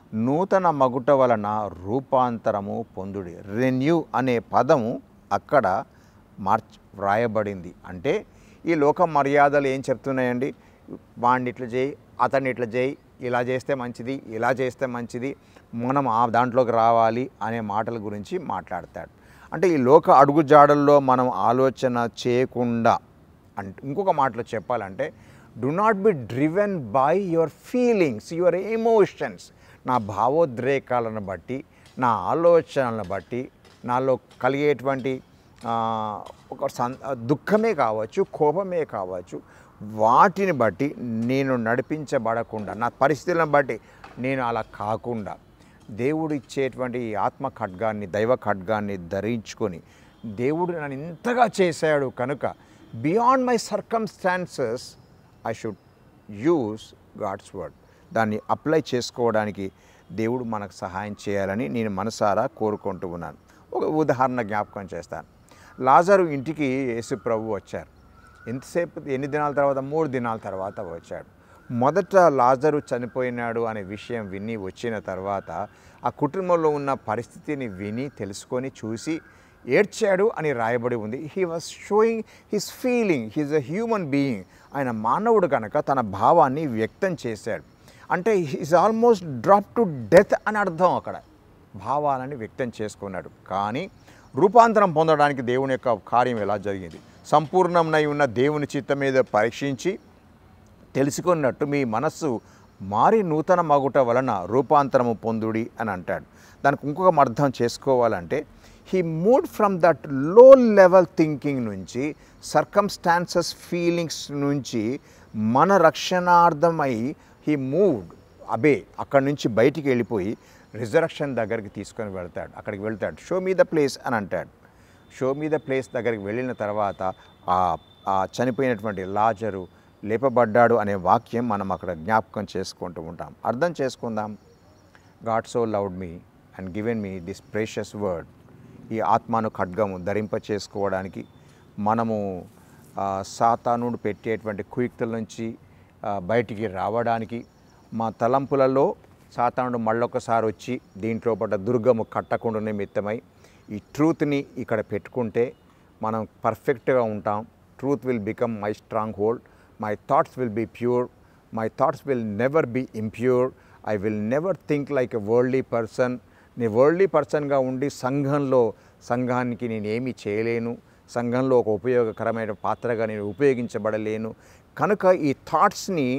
నూతన మగుట వలన రూపాంతరము పొందుడి రెన్యూ అనే పదము అక్కడ మార్చ్ వ్రాయబడింది అంటే ఈ లోక మర్యాదలు ఏం చెప్తున్నాయండి వాడిని ఇట్లా చేయి అతన్ని ఇట్లా చేయి ఇలా చేస్తే మంచిది ఇలా చేస్తే మంచిది మనం ఆ దాంట్లోకి రావాలి అనే మాటల గురించి మాట్లాడతాడు అంటే ఈ లోక అడుగుజాడల్లో మనం ఆలోచన చేయకుండా అంటే ఇంకొక మాటలో చెప్పాలంటే do not be driven by your feelings your emotions నా భావోద్రేకాలను బట్టి నా ఆలోచనలను బట్టి నాలో కలిగేటువంటి ఆ, ఒక సం దుఃఖమే కావచ్చు కోపమే కావచ్చు వాటిని బట్టి నేను నడిపించబడకుండా నా పరిస్థితులను బట్టి నేను అలా కాకుండా దేవుడు ఇచ్చేటువంటి ఈ ఆత్మ ఖడ్గాన్ని దైవ ఖడ్గాన్ని ధరించుకొని దేవుడు నన్ను ఇంతగా చేశాడు కనుక beyond my circumstances I should use God's word దాన్ని అప్లై చేసుకోవడానికి దేవుడు మనకు సహాయం చేయాలని నేను మనసారా కోరుకుంటూ ఉన్నాను ఒక ఉదాహరణ జ్ఞాపకం చేస్తాను లాజరు ఇంటికి యేసు ప్రభు వచ్చారు ఎంతసేపు ఎన్ని దినాల తర్వాత మూడు దినాల తర్వాత వచ్చాడు మొదట లాజరు చనిపోయినాడు అనే విషయం విని వచ్చిన తర్వాత ఆ కుటుంబంలో ఉన్న పరిస్థితిని విని తెలుసుకొని చూసి ఏడ్చాడు అని రాయబడి ఉంది he was showing his feeling he's a human being ఆయన మానవుడు కనుక తన భావాన్ని వ్యక్తం చేశాడు అంటే is almost drop to death అని అర్థం అక్కడ భావాలని వ్యక్తం చేసుకున్నాడు కానీ రూపాంతరం పొందడానికి దేవుని యొక్క కార్యం ఎలా జరిగింది సంపూర్ణమై ఉన్న దేవుని చిత్తం మీద పరీక్షించి తెలుసుకున్నట్టు మీ మనస్సు మారి నూతన మగుట వలన రూపాంతరము పొందుడి అని అంటాడు దానికి ఇంకొక అర్థం చేసుకోవాలంటే he moved from that low level thinking నుంచి సర్కమ్స్టాన్సెస్ ఫీలింగ్స్ నుంచి మన రక్షణార్థమై హీ మూవ్డ్ అబే అక్కడి నుంచి బయటికి వెళ్ళిపోయి రిజరక్షన్ దగ్గరికి తీసుకొని వెళ్తాడు అక్కడికి వెళ్తాడు షో మీ ద ప్లేస్ అని అంటాడు షో మీ ద ప్లేస్ దగ్గరికి వెళ్ళిన తర్వాత ఆ ఆ చనిపోయినటువంటి లాజరు లేపబడ్డాడు అనే వాక్యం మనం అక్కడ జ్ఞాపకం చేసుకుంటూ ఉంటాం అర్థం చేసుకుందాం God so loved me and given me this precious word ఈ ఆత్మను ఖడ్గము ధరింప చేసుకోవడానికి మనము ఆ, సాతానుడు పెట్టేటువంటి కుయుక్తుల నుంచి ఆ, బయటికి రావడానికి మా తలంపులలో సాతానుడు మళ్ళొకసారి వచ్చి దీంట్లో పడ్డ దుర్గము కట్టకుండా నిమిత్తమై ఈ ట్రూత్ని ఇక్కడ పెట్టుకుంటే మనం పర్ఫెక్ట్గా ఉంటాం truth will become my stronghold my thoughts will be pure my thoughts will never be impure I will never think like a worldly person నేను వరల్డ్లీ పర్సన్గా ఉండి సంఘంలో సంఘానికి నేను ఏమీ చేయలేను సంఘంలో ఒక ఉపయోగకరమైన పాత్రగా నేను ఉపయోగించబడలేను కనుక ఈ థాట్స్ని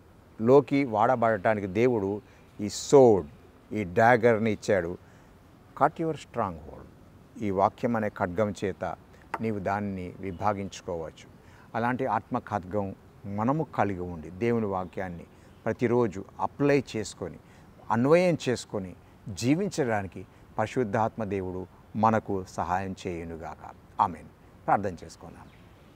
లోకి వాడబడటానికి దేవుడు ఈ సోడ్ ఈ డాగర్ని ఇచ్చాడు కట్ యువర్ స్ట్రాంగ్ హోల్డ్ ఈ వాక్యం అనే ఖడ్గం చేత నీవు దాన్ని విభాగించుకోవచ్చు అలాంటి ఆత్మ ఖడ్గం మనము కలిగి ఉండి దేవుని వాక్యాన్ని ప్రతిరోజు అప్లై చేసుకొని అన్వయం చేసుకొని జీవించడానికి పరిశుద్ధాత్మ దేవుడు మనకు సహాయం చేయునుగాక ఆమెన్ ప్రార్థన చేసుకుందాం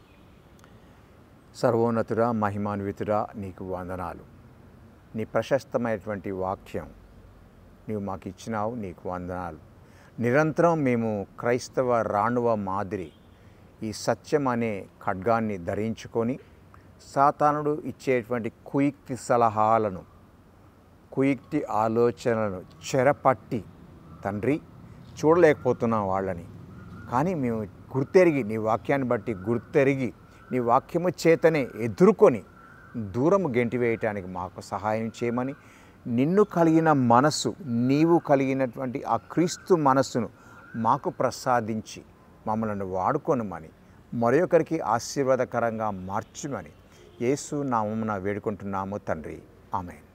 సర్వోన్నతుడా మహిమాన్వితుడా నీకు వందనాలు నీ ప్రశస్తమైనటువంటి వాక్యం నీవు మాకు ఇచ్చినావు నీకు వందనాలు నిరంతరం మేము క్రైస్తవ రాణువ మాదిరి ఈ సత్యం అనే ఖడ్గాన్ని ధరించుకొని సాతానుడు ఇచ్చేటువంటి కుయుక్తి సలహాలను కుయుక్తి ఆలోచనలను చెరపట్టి తండ్రి చూడలేకపోతున్నాం వాళ్ళని కానీ మేము గుర్తెరిగి నీ వాక్యాన్ని బట్టి గుర్తెరిగి నీ వాక్యము చేతనే ఎదుర్కొని దూరము గెంటివేయటానికి మాకు సహాయం చేయమని నిన్ను కలిగిన మనస్సు నీవు కలిగినటువంటి ఆ క్రీస్తు మనస్సును మాకు ప్రసాదించి మమ్మల్ని వాడుకొనమని మరొకరికి ఆశీర్వాదకరంగా మార్చుమని యేసు నామమున వేడుకుంటున్నాము తండ్రి ఆమె